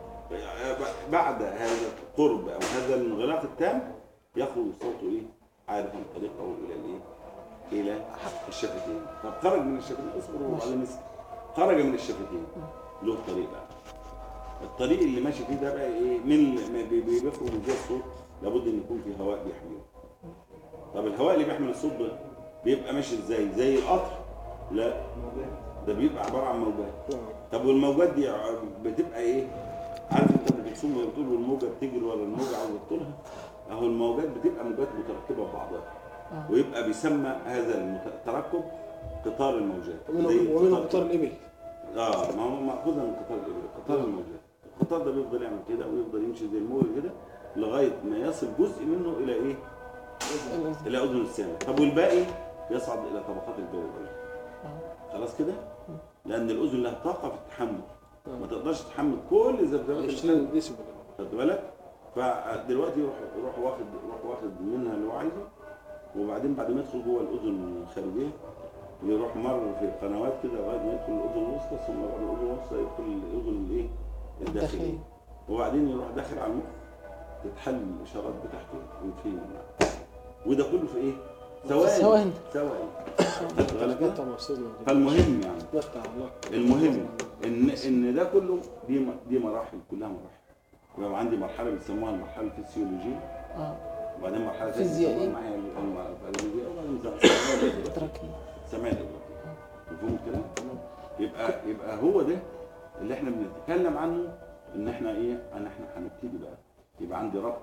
Speaker 2: بعد هذا القرب او هذا الانغلاق التام يخرج الصوت ايه عارف عن طريقه الى الايه الى الشفتين طب خرج من الشفتين اصبر على مثل خرج من الشفتين له طريق بقى الطريق اللي ماشي فيه ده بقى ايه من اللي بي- بي- بيخرج من جوه الصوت لابد ان يكون فيه هواء بيحمله طب الهواء اللي بيحمل الصوت ده بيبقى ماشي ازاي زي القطر لا ده بيبقى عباره عن موجات
Speaker 4: نعم
Speaker 2: طب والموجات دي بتبقى ايه؟ عارف انت ام كلثوم وهي بتقول والموجه بتجري ورا الموجه عاوزه تطولها اهو الموجات بتبقى موجات متركبه ببعضها
Speaker 1: آه.
Speaker 2: ويبقى بيسمى هذا المت- التركب قطار الموجات زي
Speaker 4: ومنه ومنه
Speaker 2: قطار-
Speaker 4: قطار الإبل
Speaker 2: اه ما هو ماخوذه من قطار الإبل قطار الموجات القطار ده بيفضل يعمل كده ويفضل يمشي زي الموجه كده لغايه ما يصل جزء منه الى ايه؟ الى اذن السامع طب والباقي يصعد الى طبقات الجو بقى. خلاص كده؟ لان الاذن لها طاقه في التحمل ما تقدرش تحمل كل ذبذبات
Speaker 4: 20 ديسبل
Speaker 2: خد بالك فدلوقتي يروح يروح واخد يروح واخد منها اللي هو عايزه وبعدين بعد ما يدخل جوه الاذن الخارجيه يروح مر في القنوات كده لغايه ما يدخل الاذن الوسطى ثم بعد الاذن الوسطى يدخل الاذن الايه الداخليه
Speaker 1: الداخلية.
Speaker 2: وبعدين يروح داخل على المخ تتحل الاشارات بتاعته ويتفهم وده كله في ايه؟ ثواني
Speaker 1: ثواني.
Speaker 2: ثواني خد بالك كده؟
Speaker 4: نقطع مع أستاذنا
Speaker 2: فالمهم يعني
Speaker 4: نقطع الله
Speaker 2: المهم ان ان ده كله دي م- دي مراحل كلها مراحل يبقى عندي مرحله بيسموها المرحله الفسيولوجيه
Speaker 1: اه
Speaker 2: وبعدين مرحله ثانيه
Speaker 1: فيزيائية.
Speaker 2: بيسموها معايا الفيزيائيه وبعدين سمعيه
Speaker 1: ادراكي
Speaker 2: سمعيه مفهوم الكلام؟ يبقى يبقى هو ده اللي احنا بنتكلم عنه ان احنا ايه ان احنا هنبتدي بقى يبقى عندي ربط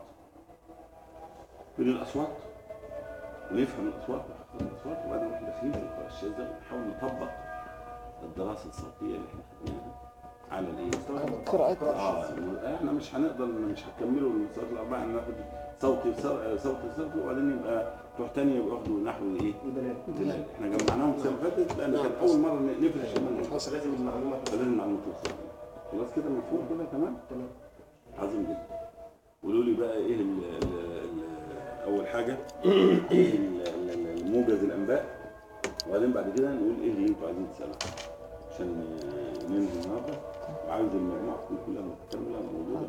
Speaker 2: بين الاصوات ونفهم الاصوات ونحفظ الاصوات وبعدين نروح داخلين في القراءه الشاذه ونحاول نطبق الدراسه الصوتيه اللي احنا خدناها على الايه؟
Speaker 1: قراءات
Speaker 2: اه احنا مش هنقدر مش هنكملوا المستويات الاربعه هناخد صوتي وصر- صوتي صوتي وبعدين يبقى بتوع تانية يبقى ياخدوا نحو ايه؟ دلال احنا جمعناهم السنه اللي فاتت لان كانت اول مره نفرش المنهج
Speaker 4: حصل
Speaker 3: لازم المعلومة
Speaker 2: فلازم المعلومات توصل خلاص كده مفهوم كده تمام؟
Speaker 3: تمام
Speaker 2: عظيم جدا قولوا لي بقى ايه ال ال ال اول حاجه ال- ال- ال- الموجز الانباء وبعدين بعد كده نقول ايه اللي انتوا عايزين تسالوه عشان آه، ننزل النهارده وعاوز المجموعه تكون كلها متكامله موجوده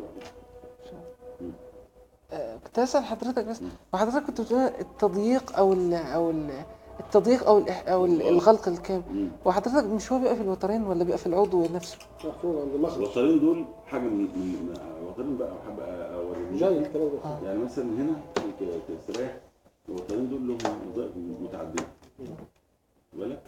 Speaker 1: آه، كنت اسال حضرتك بس وحضرتك كنت بتقول التضييق او ال او ال التضييق او الإح- او ال- الغلق الكامل
Speaker 2: مم.
Speaker 1: وحضرتك مش هو بيبقى في الوترين ولا بيبقى في العضو نفسه
Speaker 4: محفوظ عند المخرج
Speaker 2: الوترين دول حاجه من من من- الوترين بقى حابب اوريهم
Speaker 4: جاي
Speaker 2: لك.
Speaker 4: الكلام ده
Speaker 1: آه.
Speaker 2: يعني مثلا هنا ك- كسراح الوترين دول لهم وظائف متعدده بالك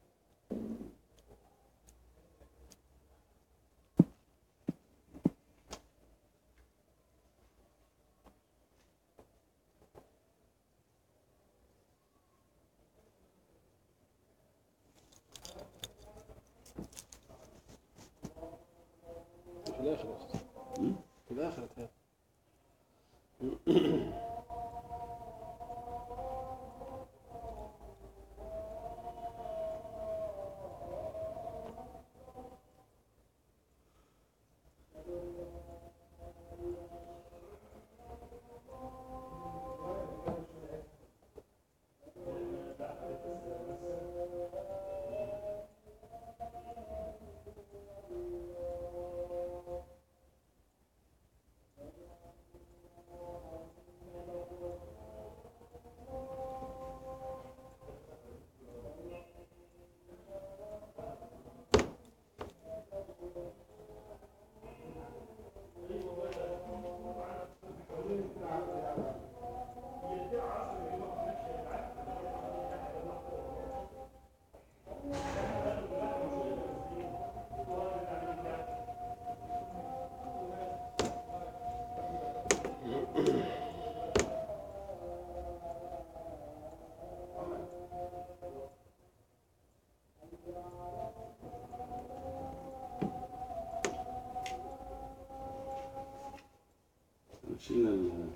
Speaker 4: في الاخر يا أستاذ.
Speaker 2: مم.
Speaker 4: في الاخر هتهيألي.
Speaker 2: شلنا ال-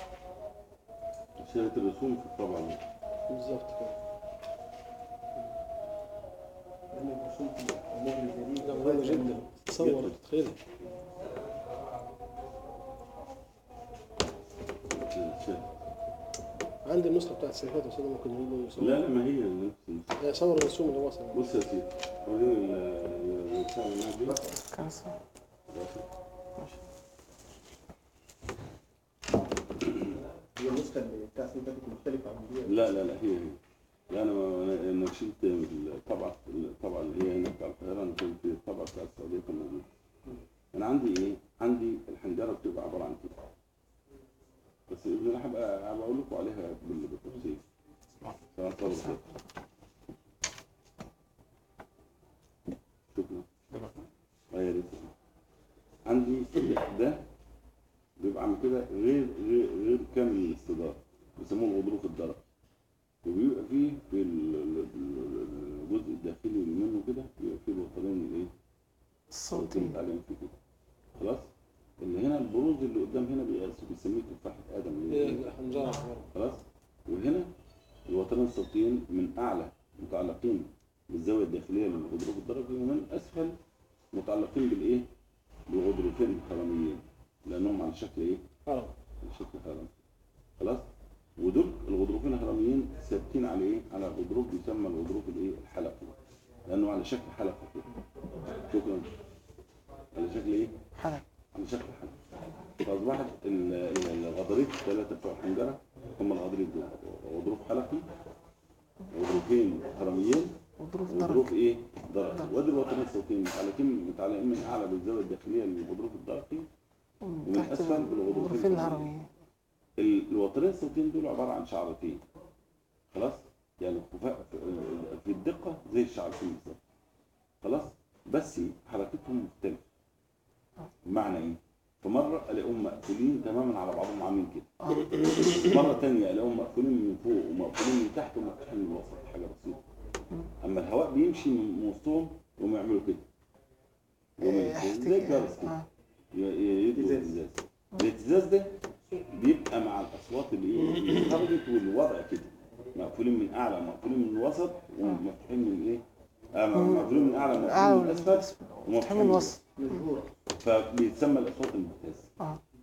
Speaker 2: شلت الرسوم في الطبعه دي
Speaker 4: بالظبط كده
Speaker 3: لأن الرسوم في المغرب الجديد
Speaker 4: لا مهم جدا تصور تتخيل
Speaker 2: شلت.
Speaker 4: عندي النسخه بتاعت السيفات يا استاذ ممكن نقول يصور
Speaker 2: لا لا ما هي نفس النسخة.
Speaker 4: لا صور الرسوم اللي وصل
Speaker 2: بص يا سيدي وريني ال- ال- البتاع اللي معاك دي
Speaker 1: كان صح.
Speaker 3: هي النسخة اللي بتاع السنة اللي فاتت مختلفة عن دي
Speaker 2: لا لا لا هي هي لا انا انا أنا شلت الطبعه الطبعه اللي هي هنا بتاع القاهره انا كنت الطبعه بتاع السعوديه كان موجود انا عندي ايه؟ عندي الحنجره بتبقى عباره عن كده بس انا هبقى هبقى اقول لكم عليها بال- بالتفصيل سواء طبعا شكرا اه يا ريت عندي ده بيبقى عامل كده غير غير غير كامل الاستداره بيسموه الغضروف الدرجي وبيبقى فيه في ال- ال- ال- الجزء الداخلي اللي منه كده بيبقى فيه الوترين الايه؟
Speaker 1: الصوتي
Speaker 2: عليهم فيه كده خلاص اللي هنا البروز اللي قدام هنا بيبقى- بيسميه تفاحة آدم اللي
Speaker 4: هي
Speaker 2: هي
Speaker 4: الحنجره
Speaker 2: خلاص وهنا الوترين الصوتيين من أعلى متعلقين بالزاوية الداخلية للغضروف الدرجي ومن أسفل متعلقين بالإيه؟ بالغضروفين الخرميين لأنهم على شكل إيه؟
Speaker 4: عرب
Speaker 2: على شكل هرم خلاص ودول الغضروفين الهرميين ثابتين على ايه؟ على غضروف بيسمى الغضروف الايه؟ الحلقي لانه على شكل حلقه كده شكرا على شكل ايه؟
Speaker 1: حلقة
Speaker 2: على شكل حلقه فاصبحت ال- ال- الغضاريف الثلاثه بتوع الحنجره هم الغضاريف دول غضروف حلقي غضروفين هرميين
Speaker 1: وظروف درجة
Speaker 2: وغضروف ايه؟ درقي وادي الوترين الصوتيين متعلقين متعلقين من اعلى بالزاويه الداخليه للغضروف الدرقي
Speaker 1: ومن
Speaker 2: ومن
Speaker 1: تحت
Speaker 2: أسفل بالغضروفين
Speaker 1: الغرفين
Speaker 2: الهرميين.
Speaker 1: الهرميين
Speaker 2: ال- الوترين الصوتيين دول عباره عن شعرتين خلاص يعني خفاء في الدقه زي الشعرتين بالظبط خلاص بس حركتهم مختلفه بمعنى ايه فمره الاقيهم مقفولين تماما على بعضهم عاملين كده مره تانية الاقيهم مقفولين من فوق ومقفولين من تحت ومفتوحين من الوسط حاجه بسيطه اما الهواء بيمشي من وسطهم يقوموا يعملوا كده يقوموا
Speaker 1: إيه،
Speaker 2: يمشوا
Speaker 1: احتك-
Speaker 2: زي الجرس كده
Speaker 1: آه.
Speaker 2: ي- ي- يدوا
Speaker 3: اهتزاز.
Speaker 2: اهتزاز الاهتزاز ده بيبقى مع الاصوات اللي ايه اللي خرجت والوضع كده مقفولين من اعلى مقفولين من الوسط ومفتوحين من ايه آه مقفولين من اعلى
Speaker 1: أعلى
Speaker 2: مقفولين من
Speaker 1: ولا
Speaker 2: الاسفل
Speaker 1: تحمل الوسط
Speaker 3: مجهورة
Speaker 2: فبيتسمى الاصوات المهتزه
Speaker 1: اه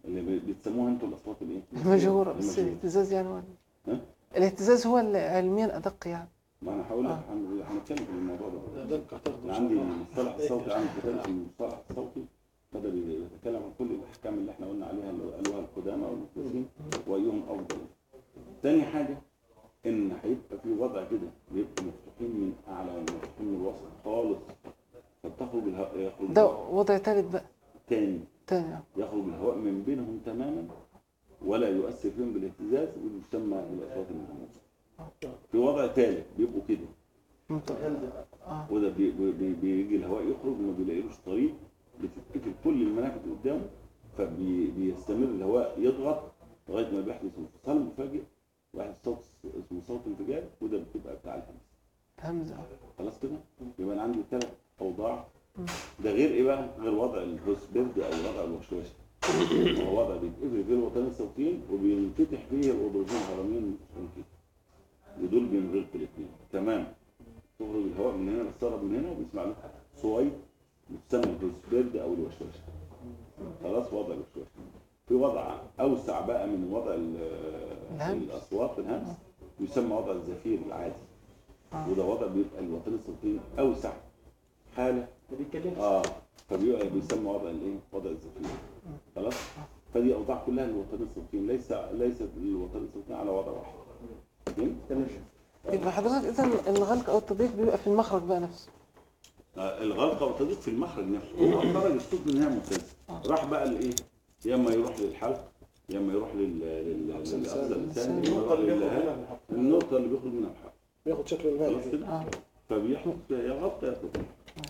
Speaker 2: اللي بي- بتسموها انتوا الاصوات الايه؟
Speaker 1: المجهورة بس
Speaker 2: المجهورة.
Speaker 1: الاهتزاز يعني ولا
Speaker 2: ها؟
Speaker 1: الاهتزاز هو اللي علميا أدق يعني
Speaker 2: ما انا هقول لك
Speaker 1: آه.
Speaker 2: هن- هنتكلم في الموضوع ده
Speaker 4: ده دقة تاخده
Speaker 2: انا عندي المصطلح الصوتي عندي كتاب في المصطلح الصوتي بدأ يتكلم عن كل الاحكام اللي احنا قلنا عليها اللي قالوها القدامى والمحدثين وايهم افضل تاني حاجه ان هيبقى في وضع كده بيبقوا مفتوحين من اعلى ومفتوحين من الوسط خالص فتخرج الهواء يخرج
Speaker 1: ده
Speaker 2: الهواء
Speaker 1: وضع تالت بقى
Speaker 2: تاني
Speaker 1: تاني يعني.
Speaker 2: يخرج الهواء من بينهم تماما ولا يؤثر فيهم بالاهتزاز ويسمى بالاصوات المهموسه في وضع ثالث بيبقوا كده
Speaker 1: ممتاز. اه
Speaker 2: وده بي بي بي بيجي الهواء يخرج وما بيلاقيلوش طريق بتتقفل كل المنافذ قدامه فبيستمر الهواء يضغط لغايه ما بيحدث انفصال مفاجئ واحد صوت اسمه صوت انفجار وده بتبقى بتاع الهمس
Speaker 1: همزة
Speaker 2: خلاص كده يبقى انا عندي ثلاث اوضاع ده غير ايه بقى غير وضع الهوسبرد او وضع الوشوشه هو وضع بيتقفل فيه الوترين الصوتيين وبينفتح فيه الاوبرجين الهرمين المتحركين ودول بينغلقوا الاثنين تمام تخرج الهواء من هنا بيستغرب من هنا وبيسمع له صويت بتسمى الهوسبرد او الوشوشه خلاص وضع الوشوشه في وضع اوسع بقى من وضع ال-
Speaker 1: الهمس.
Speaker 2: الاصوات الهمس يسمى وضع الزفير العادي
Speaker 1: آه.
Speaker 2: وده وضع بيبقى الوترين الصوتيين اوسع حاله
Speaker 3: ما بيتكلمش
Speaker 2: اه فبيبقى بيسمى وضع الايه؟ وضع الزفير خلاص؟ فدي اوضاع كلها الوطنين الصوتيين ليس ليس الوطنين الصوتيين على وضع واحد فهمت؟
Speaker 3: تمام
Speaker 1: يبقى حضرتك إذا الغلق أو التضييق بيبقى في المخرج بقى نفسه
Speaker 2: آه، الغلقه والتضييق في المخرج نفسه هو خرج الصوت من هنا ممتاز راح بقى لايه؟ يا اما يروح للحلق يا اما يروح لل لل- للاقصى لسان يا إما يروح لل- النقطه اللي بيخرج منها الحلق
Speaker 4: بياخد شكل
Speaker 2: خلاص
Speaker 4: المال
Speaker 2: كده؟
Speaker 1: اه
Speaker 2: فبيحدث فيها يا غلقه يا تضييق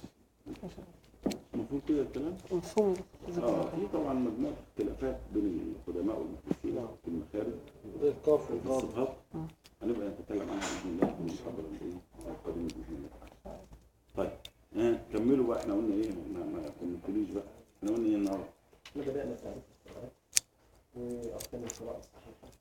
Speaker 2: المفروض كده الكلام؟
Speaker 1: مفهوم جزاك الله
Speaker 2: اه
Speaker 1: خير.
Speaker 2: في طبعا مجموعه اختلافات بين القدماء والمحدثين في المخارج
Speaker 4: زي القاف
Speaker 2: وفي
Speaker 4: والقاف
Speaker 2: الصفات هنبقى نتكلم عنها باذن الله في المحاضره الايه القادمه باذن الله تعالى. طيب ها كملوا بقى احنا قلنا ايه ما ما كملتوليش بقى احنا قلنا ايه النهارده
Speaker 3: احنا بدأنا تعريف القراءات وأقسام القراءة الصحيحة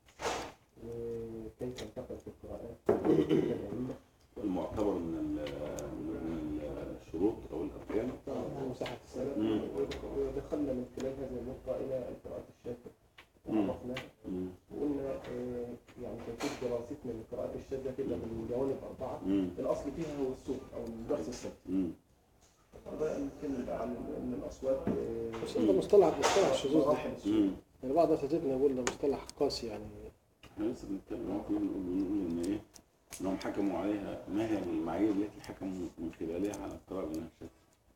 Speaker 3: وكيف انتقل في القراءات العلمية
Speaker 2: المعتبر من ال- من ال- الشروط او الاركان
Speaker 3: ومساحة السبب
Speaker 2: مم.
Speaker 3: ودخلنا من خلال هذه النقطة إلى القراءات الشاذة
Speaker 2: مم.
Speaker 3: وعرفناها
Speaker 2: مم.
Speaker 3: وقلنا آه، يعني كيفية دراستنا للقراءات الشاذة كده من جوانب أربعة
Speaker 2: مم.
Speaker 3: الأصل فيها هو الصوت أو الدرس الصوتي
Speaker 2: مم.
Speaker 3: بقى نتكلم بقى عن ان الاصوات آه،
Speaker 4: بس ده مصطلح مصطلح الشذوذ ده
Speaker 3: مراحل الصوت.
Speaker 2: مم.
Speaker 4: يعني بعض اساتذتنا يقول ده مصطلح قاسي يعني
Speaker 2: احنا لسه بنتكلم اهو بنقول بنقول ان ايه انهم حكموا عليها ما هي المعايير التي حكموا من خلالها على القراءه منها الشاذ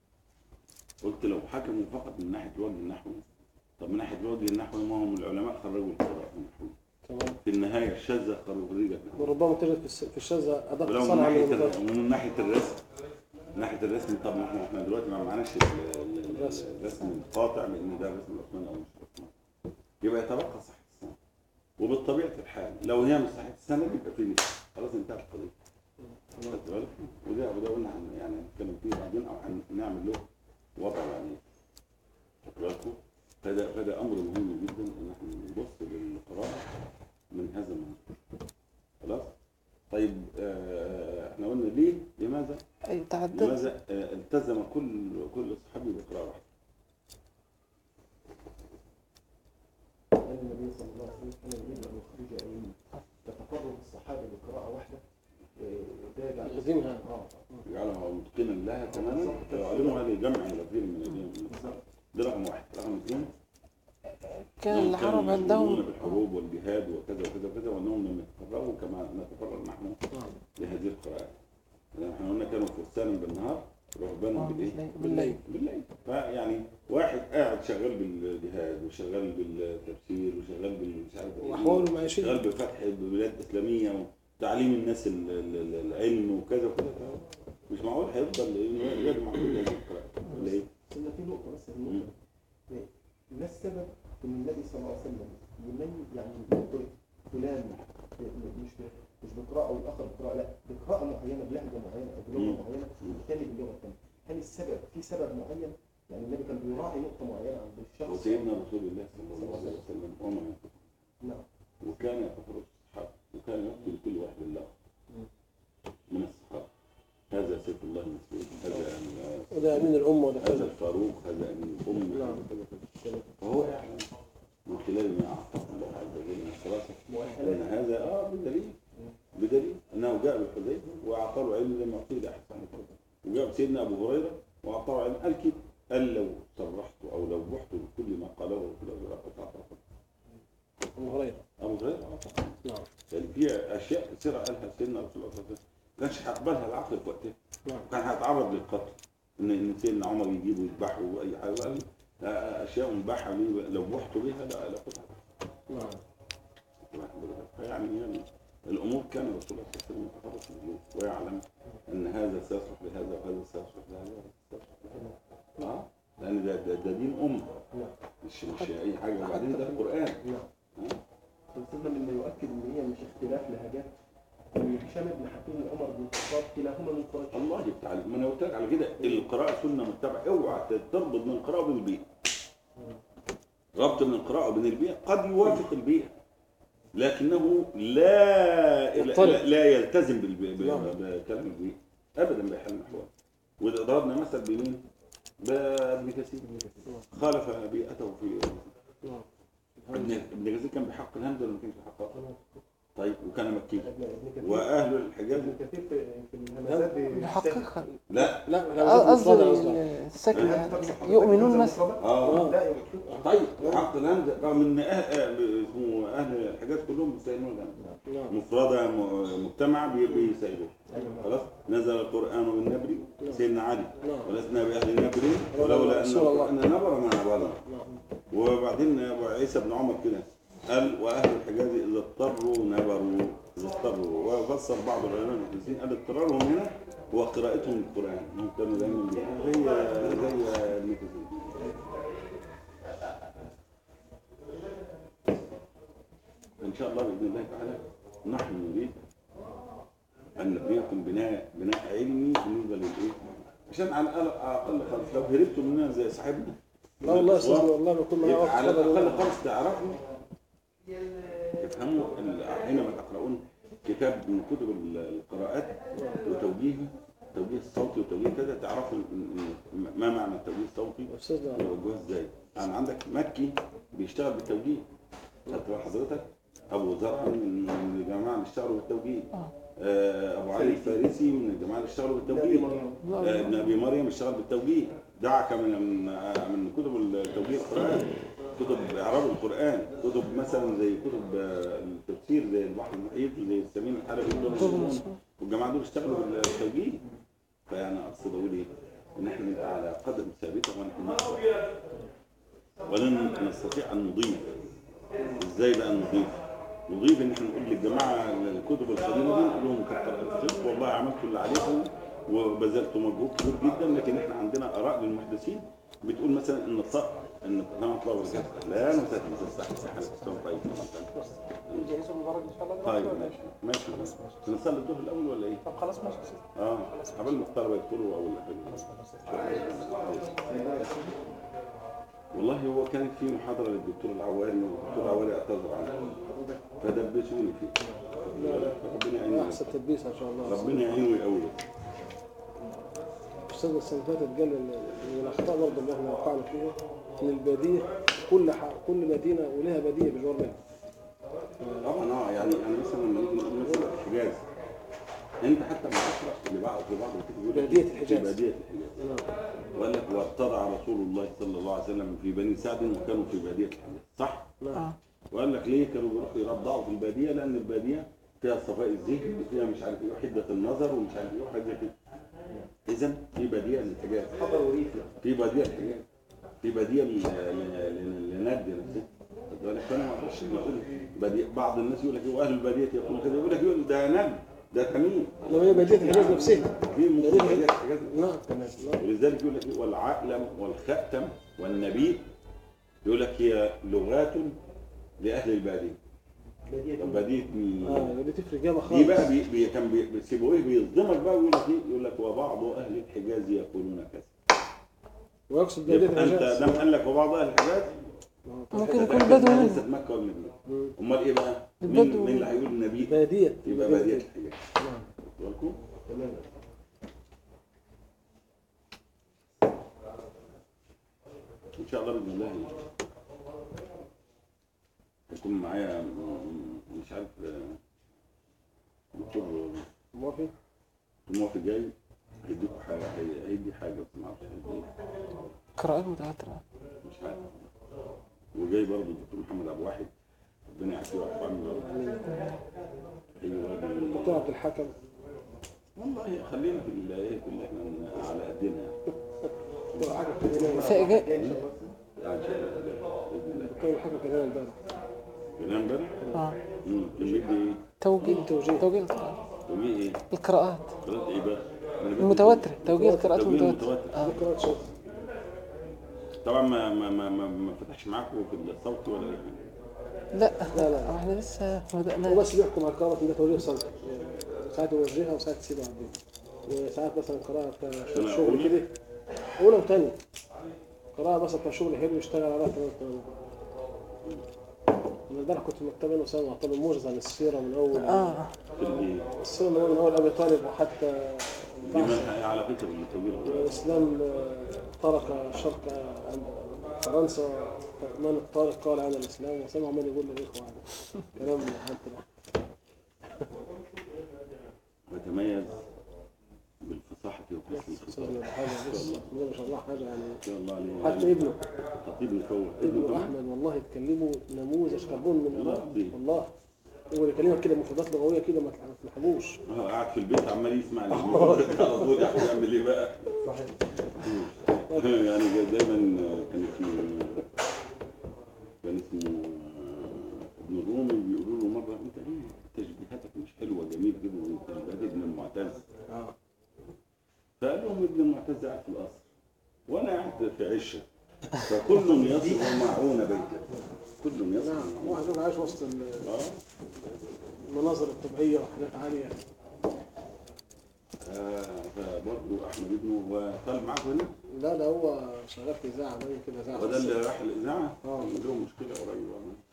Speaker 2: قلت لو حكموا فقط من ناحيه الوجه النحوي طب من ناحيه الوجه النحوي ما هم العلماء خرجوا القراءه النحويه
Speaker 4: تمام
Speaker 2: في النهايه الشاذه خرجت نحو
Speaker 4: وربما تجد في الس- في الشاذة أدق
Speaker 2: ولو من
Speaker 4: صنعا
Speaker 2: ناحيه
Speaker 4: من
Speaker 2: ال-
Speaker 4: المضاد.
Speaker 2: ومن ناحيه الرسم من ناحيه الرسم طب ما احنا احنا دلوقتي ما معناش ال- ال- ال-
Speaker 4: الرسم.
Speaker 2: الرسم القاطع لان ده رسم العثماني او مش العثماني يبقى يتبقى صحه السند وبالطبيعه الحال لو هي مش صحه السند يبقى في نسبة. خلاص انتهت القضيه خدت بالك وده وده قلنا هن- يعني هنتكلم فيه بعدين او هنعمل له وضع يعني خدت بالكم فده فده امر مهم جدا ان احنا نبص للقراءه من هذا المنظور خلاص طيب آه، احنا قلنا ليه لماذا
Speaker 1: أي تعدد
Speaker 2: لماذا آه، التزم كل كل صحابي بقراءه واحده
Speaker 3: قال النبي صلى الله عليه وسلم كان يريد ان يخرج ايامه فتقرب الصحابه بقراءه واحده آه، ده يجعل
Speaker 4: يخدمها.
Speaker 3: اه
Speaker 2: يجعلها متقنا لها تماما ويعلمها لجمع الغير من ايديهم
Speaker 3: بالظبط
Speaker 2: ده رقم واحد رقم اثنين
Speaker 1: كان
Speaker 2: أنهم
Speaker 1: العرب
Speaker 2: كانوا يشغلون
Speaker 1: عندهم
Speaker 2: بالحروب والجهاد وكذا وكذا وكذا وانهم لم يتفرغوا كما نتفرغ نحن لهذه القراءات لان احنا قلنا كانوا فرسانا بالنهار رهبانا
Speaker 1: آه،
Speaker 2: بالايه؟
Speaker 1: بالليل- بالليل
Speaker 2: بالليل فيعني واحد قاعد شغال بالجهاد وشغال بالتفسير وشغال بالمش عارف إيه.
Speaker 4: وأحواله المعيشية
Speaker 2: شغال بفتح بلاد اسلاميه وتعليم الناس ال- ال- ال- العلم وكذا وكذا مش معقول هيفضل يجمع كل هذه القراءات ولا ايه؟
Speaker 3: قلنا في نقطه بس في النقطه دي. ما السبب ان النبي صلى الله عليه وسلم يمن يعني يضرب فلان ب- ب- مش ب- مش بقراءه والاخر بقراءه لا بقراءه معينه بلهجه معينه او بلغه
Speaker 2: مم.
Speaker 3: معينه والثاني باللغه الثانيه هل السبب في سبب معين يعني النبي كان بيراعي نقطه معينه عند الشخص
Speaker 2: وسيدنا رسول الله صلى الله عليه وسلم وما ينطق
Speaker 3: نعم
Speaker 2: وكان يتفرج الصحابه وكان يقتل كل واحد بالله من الصحابه هذا سيف الله المسلول هذا
Speaker 4: وده أمين الأمة وده
Speaker 2: هذا
Speaker 4: كذا
Speaker 2: الفاروق هذا امين الامه
Speaker 4: نعم.
Speaker 2: هذا كذا كذا فهو يعلم من سيدنا ابو هريره وطبعا قال كده قال لو صرحت او لو رحت بكل ما قاله رسول الله لقطعت رقبته
Speaker 4: ابو هريره
Speaker 2: ابو هريره آه طبعاً.
Speaker 4: نعم
Speaker 2: يعني في اشياء كثيره قالها سيدنا رسول الله صلى الله عليه وسلم ما كانش هيقبلها العقل في وقتها
Speaker 4: نعم
Speaker 2: وكان هيتعرض للقتل ان ان سيدنا عمر يجيبه ويذبحه واي حاجه قال لا، اشياء مباحه لي لو رحت بها لا لا قطعت
Speaker 4: نعم
Speaker 2: يعني يعني الامور كان الرسول صلى الله عليه وسلم يتفرس الامور ويعلم ان هذا سيصلح لهذا وهذا سيصلح لهذا وهذا سيصلح لهذا اه لان ده ده, ده دين امه
Speaker 4: نعم
Speaker 2: مش مش اي حاجه وبعدين ده القران
Speaker 4: نعم
Speaker 3: وصلنا مما يؤكد ان هي مش اختلاف لهجات ان هشام بن حكيم وعمر بن الخطاب كلاهما من قريش
Speaker 2: الله يفتح عليك ما انا قلت لك على كده القراءه سنه متبعه اوعى تربط بين القراءه وبين البيئه ربط بين القراءه وبين البيئه قد يوافق البيئه لكنه لا
Speaker 4: يضطرب.
Speaker 2: لا, لا يلتزم بالبيئة
Speaker 4: نعم.
Speaker 2: بكلام البيئه ابدا بحال من الاحوال واذا ضربنا مثل بمين؟ بابن كثير خالف بيئته في
Speaker 4: نعم
Speaker 2: ابن ابن كثير كان بحق الهمز ولا ما كانش بحق طيب وكان مكي
Speaker 3: ابن ابن كثير
Speaker 2: واهل الحجاز
Speaker 3: ابن كثير في في الهمزات بيستهل.
Speaker 1: يحققها
Speaker 2: لا
Speaker 4: لا لا
Speaker 1: قصدي
Speaker 4: مفردة قصدك.
Speaker 1: السكن
Speaker 2: لا،
Speaker 1: يعني يؤمنون مثلا
Speaker 2: اه
Speaker 3: لا يمكن.
Speaker 2: طيب حق الهمز رغم ان أهل آه، اسمه اهل الحجاز كلهم بيستهلون الهمز
Speaker 4: نعم
Speaker 2: مفردة م- مجتمع بي- بيسيبوه خلاص نزل القرآن بالنبري سيدنا علي
Speaker 4: نعم.
Speaker 2: ولسنا بأهل النبري ولولا أن
Speaker 4: رسول الله.
Speaker 2: القرآن نبر ما نبرنا
Speaker 4: نعم
Speaker 2: وبعدين أبو عيسى بن عمر كده قال وأهل الحجاز إذا اضطروا نبروا إذا اضطروا وفسر بعض العلماء المحدثين قال اضطرارهم هنا هو قراءتهم للقرآن هم كانوا دايما بي- زي زي ابن كثير إن شاء الله بإذن الله تعالى نحن نريد أن نبنيكم بناء بناء علمي بالنسبة للإيه؟ عشان على الأقل أقل خالص لو هربتوا مننا زي صاحبنا
Speaker 4: لا والله يا استاذ والله بكون معايا
Speaker 2: يبقى
Speaker 4: وقت
Speaker 2: على
Speaker 4: فضل
Speaker 2: الأقل
Speaker 4: والله.
Speaker 2: خالص تعرفوا تفهموا ال- حينما تقرؤون كتاب من كتب ال- القراءات وتوجيهه التوجيه الصوتي وتوجيه كذا تعرفوا ال- ال- ما معنى التوجيه الصوتي
Speaker 4: استاذنا
Speaker 2: يوجهوها ازاي يعني عندك مكي بيشتغل بالتوجيه خدت بال حضرتك ابو زرع من من الجماعه اللي اشتغلوا بالتوجيه آه، ابو علي الفارسي من الجماعه اللي اشتغلوا بالتوجيه آه، ابن ابي مريم اشتغل بالتوجيه دعك من من آه، من كتب التوجيه القران كتب اعراب القران كتب مثلا زي كتب آه، التفسير زي البحر المحيط زي السمين الحلبي والدر والجماعه دول اشتغلوا بالتوجيه فانا اقصد اقول ايه؟ ان احنا نبقى على قدم ثابته ونحن نقرا ولن نستطيع ان نضيف ازاي بقى نضيف؟ نضيف ان احنا نقول للجماعه الكتب القديمه دي نقول لهم كتر الخير والله عملتوا اللي عليكم وبذلتوا مجهود كبير جدا لكن احنا عندنا اراء للمحدثين بتقول مثلا ان الطاء ان كلام الله ورجعت لا وتاتي تستحي حاله السلام طيب
Speaker 5: نجهزه المبارك ان شاء الله
Speaker 2: طيب
Speaker 5: دلوقتي ولا
Speaker 2: ماشي ماشي نصلي الظهر الاول ولا ايه؟
Speaker 5: طب خلاص ماشي يا سيدي.
Speaker 2: اه قبل ما الطلبه يدخلوا اول والله هو كانت في محاضرة للدكتور العواري والدكتور العواري اعتذر عنها فدبسوني فيه ربنا يعينه
Speaker 4: احسن تدبيس ان شاء الله
Speaker 2: ربنا يعينه يقوي
Speaker 4: استاذنا السنه اللي فاتت قال ان من الاخطاء برضه اللي احنا وقعنا فيها ان الباديه كل ح... كل مدينه ولها باديه بجوار منها
Speaker 2: طبعا اه يعني يعني مثلا لما نيجي نقول مثلا الحجاز انت حتى لما تقرا لبعض لبعض الكتب يقول لك
Speaker 4: بادية
Speaker 2: في
Speaker 4: الحجاز.
Speaker 2: بادية الحجاز وقال لك وارتضع رسول الله صلى الله عليه وسلم في بني سعد وكانوا في بادية الحجاز صح؟
Speaker 1: اه
Speaker 2: وقال لك ليه كانوا بيروحوا يرضعوا في الباديه لان الباديه فيها الصفاء الذهني وفيها مش عارف ايه وحده النظر ومش عارف ايه وحاجه كده اذا في باديه للحجاز
Speaker 3: حضر وريفي
Speaker 2: في باديه الحجاز في باديه ل- ل- ل- لنجد نفسه خد بالك فانا ما اقدرش اقول باديه بعض الناس يقول لك إيه، واهل الباديه يقولون كده يقول لك يقول ده نجد ده تميم
Speaker 4: لو هي باديه الحجاز نفسها
Speaker 2: في ممكن باديه الحجاز
Speaker 4: نعم تمام نعم.
Speaker 2: ولذلك يقول لك إيه، والعقلم والختم والنبي يقول لك هي لغات لاهل الباديه
Speaker 3: بادية
Speaker 2: طب باديه مين؟
Speaker 4: اه دي تفرق جامد خالص
Speaker 2: دي بقى بي بي كان بي سيبويه بيصدمك بقى ويقول لك ايه يقول لك وبعض اهل الحجاز يقولون كذا
Speaker 4: ويقصد باديه
Speaker 2: يبقى انت
Speaker 4: الحجاز
Speaker 2: دام قال لك وبعض اهل الحجاز
Speaker 1: ممكن يكون
Speaker 2: تتأكد
Speaker 1: بدو
Speaker 2: إنها
Speaker 1: منهم.
Speaker 2: ليست مكه والمدينه
Speaker 4: مم.
Speaker 2: امال ايه بقى؟ مين,
Speaker 1: البدو.
Speaker 2: مين اللي هيقول النبي؟
Speaker 4: باديه
Speaker 2: يبقى باديه الحجاز
Speaker 4: نعم
Speaker 2: واخد بالكم؟
Speaker 3: تمام
Speaker 2: ان شاء الله باذن الله هيكون معايا م- مش عارف آه، دكتور
Speaker 4: موافق
Speaker 2: الموافق جاي هيديكوا حاجه هي- هيدي حاجه بس ما اعرفش ايه
Speaker 1: قراءات متواترة
Speaker 2: مش عارف وجاي برضه الدكتور محمد ابو واحد ربنا يعافيه ويعفو عنه ايوه راجل
Speaker 4: دكتور عبد الحكم
Speaker 2: والله خلينا في ال- ايه في اللي احنا على قدنا
Speaker 4: دكتور الحكم كان هنا
Speaker 1: في إجا-
Speaker 2: يعني ان شاء الله باذن الله
Speaker 4: دكتور الحكم كان هنا امبارح
Speaker 2: كلام امبارح
Speaker 1: اه
Speaker 2: امم كان بيدي ايه؟
Speaker 1: توجيه
Speaker 4: توجيه.
Speaker 1: توجيه القراءات
Speaker 2: توجيه ايه؟
Speaker 1: القراءات
Speaker 2: قرات ايه بقى؟ أنا بدي-
Speaker 1: المتواترة توجيه القراءات
Speaker 2: توجيه
Speaker 1: المتواترة
Speaker 2: المتواتر.
Speaker 1: اه
Speaker 4: دكتور شوف
Speaker 2: طبعا ما ما ما ما, ما فتحش معاكم في الصوت ولا اي حاجه
Speaker 1: لا
Speaker 4: لا لا
Speaker 1: هو احنا لسه ما
Speaker 4: هو
Speaker 1: بدأناش
Speaker 4: بس بيحكم على القراءة إن ده توجيه صوتي ساعات يوجهها وساعات تسيبها عندنا وساعات مثلا قراءة بتاع
Speaker 2: سنة
Speaker 4: شغل
Speaker 2: أولى؟
Speaker 4: كده أولى وثانية قراءة مثلا بتاع شغل حلو يشتغل عليها كمان كمان أنا امبارح كنت في المكتبة أنا وسام طالب موجز عن السيرة من أول
Speaker 1: اه
Speaker 2: في الايه؟
Speaker 4: السيرة من أول من أول أبي طالب وحتى
Speaker 2: دي منها إيه على فكره التوجيه القرآن.
Speaker 4: الإسلام ترك شرق فرنسا من الطارق قال عن الإسلام وسام عمال يقول للإخوة يعني كلام حتى
Speaker 2: ويتميز بالفصاحه وحسن الخطاب
Speaker 4: حاجة بس ما شاء الله حاجة يعني
Speaker 2: ما شاء الله عليه
Speaker 4: حتى ابنه
Speaker 2: خطيب مكون
Speaker 4: ابنه
Speaker 2: كمان؟
Speaker 4: احمد والله يتكلموا نموذج كربون من
Speaker 2: والله
Speaker 4: الله
Speaker 2: العظيم.
Speaker 4: والله هو يكلمك كده مفردات لغويه كده ما تلحقوش
Speaker 2: اه قاعد في البيت عمال يسمع الجمهور على طول يعمل ايه بقى؟ يعني دايما كان اسمه كان اسمه ابن الرومي بيقولوا له مره انت ليه تشبيهاتك مش حلوه جميل كده وتشبيهات ابن المعتز فقال لهم ابن المعتز قاعد في القصر وانا قاعد في عشه فكل يصف معون بيته كل يصف
Speaker 4: نعم
Speaker 2: معون
Speaker 4: واحد يبقى عايش وسط ال-
Speaker 2: اه
Speaker 4: المناظر الطبيعيه وحاجات عاليه
Speaker 2: آه، فبرضه احمد ابنه هو طالب معاكم هنا
Speaker 4: لا ده هو شغال في اذاعه باين كده اذاعه
Speaker 2: وده اللي راح الاذاعه
Speaker 4: اه.
Speaker 2: له مشكله قريب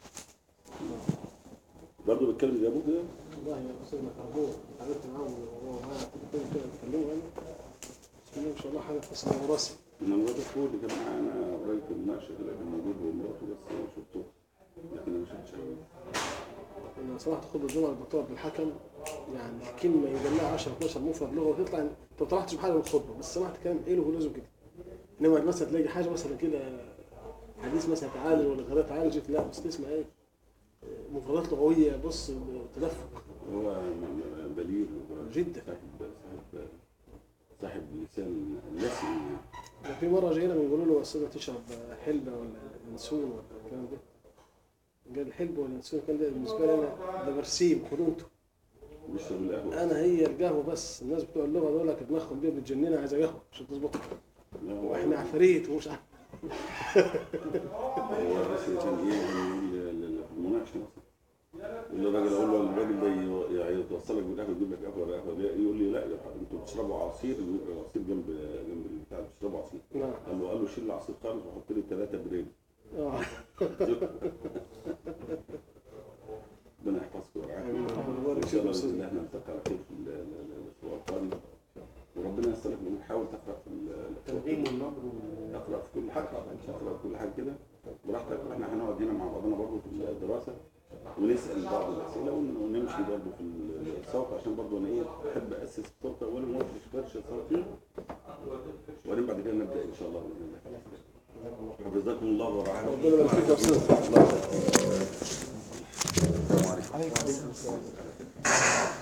Speaker 2: برضه بيتكلم زي ابوه كده
Speaker 4: والله يا استاذنا كربون اتعاملت معاهم وهو معايا كده كده بيتكلموا يعني بسم الله ما شاء الله حاجه في اسمها وراثي
Speaker 2: ان مرات اخوه اللي كان معانا قريب في المناقشه كده كان موجود هو ومراته بس أنا شفته لكن انا ما شفتش
Speaker 4: انا سمعت خطبه الجمعه الدكتور عبد الحكم يعني كلمه يجي لها 10 12 مفرد لغه وتطلع انت ما طلعتش بحاجه من الخطبه بس سمعت كلام حلو ولازم كده انما مثلا تلاقي حاجه مثلا كده حديث مثلا تعالج ولا غيرها تعالجت لا بس تسمع ايه مفردات لغويه بص تدفق
Speaker 2: هو بليغ
Speaker 4: جدا.
Speaker 2: صاحب صاحب صاحب لسان لسن يعني
Speaker 4: ده في مره جينا بنقول له استاذ تشرب حلبه ولا ينسون ولا الكلام ده قال الحلبه ولا اليانسون كان ده بالنسبه لي انا ده برسيم خدوا انتوا
Speaker 2: بيشرب القهوه
Speaker 4: انا هي القهوه بس الناس بتوع اللغه دول دماغهم دي بتجننا عايزه قهوه عشان تظبطها
Speaker 2: لا، هو-
Speaker 4: واحنا عفاريت ومش عارف
Speaker 2: هو بس كان ايه كان يقول ل- ل- في المناقشه مثلا يقول للراجل اقول له الراجل ده ي- يعني يتوصلك بالقهوه يجيب لك قهوه ولا قهوه دي يقول لي لا يا حبيبي انتوا بتشربوا عصير يبقى العصير جنب جنب البتاع بتشربوا عصير
Speaker 4: نعم
Speaker 2: قال له قال له شيل العصير خالص وحط لي ثلاثه بريد
Speaker 4: اه
Speaker 2: ربنا يحفظكم
Speaker 4: آمين.
Speaker 2: ويرعاكم
Speaker 4: ويبارك
Speaker 2: ان شاء الله
Speaker 4: فيكم
Speaker 2: باذن الله احنا نلتقي على خير في ال- ال- ال- الاسبوع القادم وربنا يسلمك ونحاول تقرا في ال-
Speaker 3: تنظيم النظر
Speaker 2: اقرا في كل حاجه اقرا في كل حاجه كده براحتك واحنا هنقعد هنا مع بعضنا برضه في الدراسه ونسال بعض الاسئله ون- ونمشي برضه في ال- الصوت عشان برضه انا ايه بحب اسس الصوت اولا وما ورشه صوتيه وبعدين بعد كده نبدا ان شاء الله باذن الله حفظكم الله ورعاكم
Speaker 4: ربنا يبارك فيك يا استاذ
Speaker 2: السلام عليكم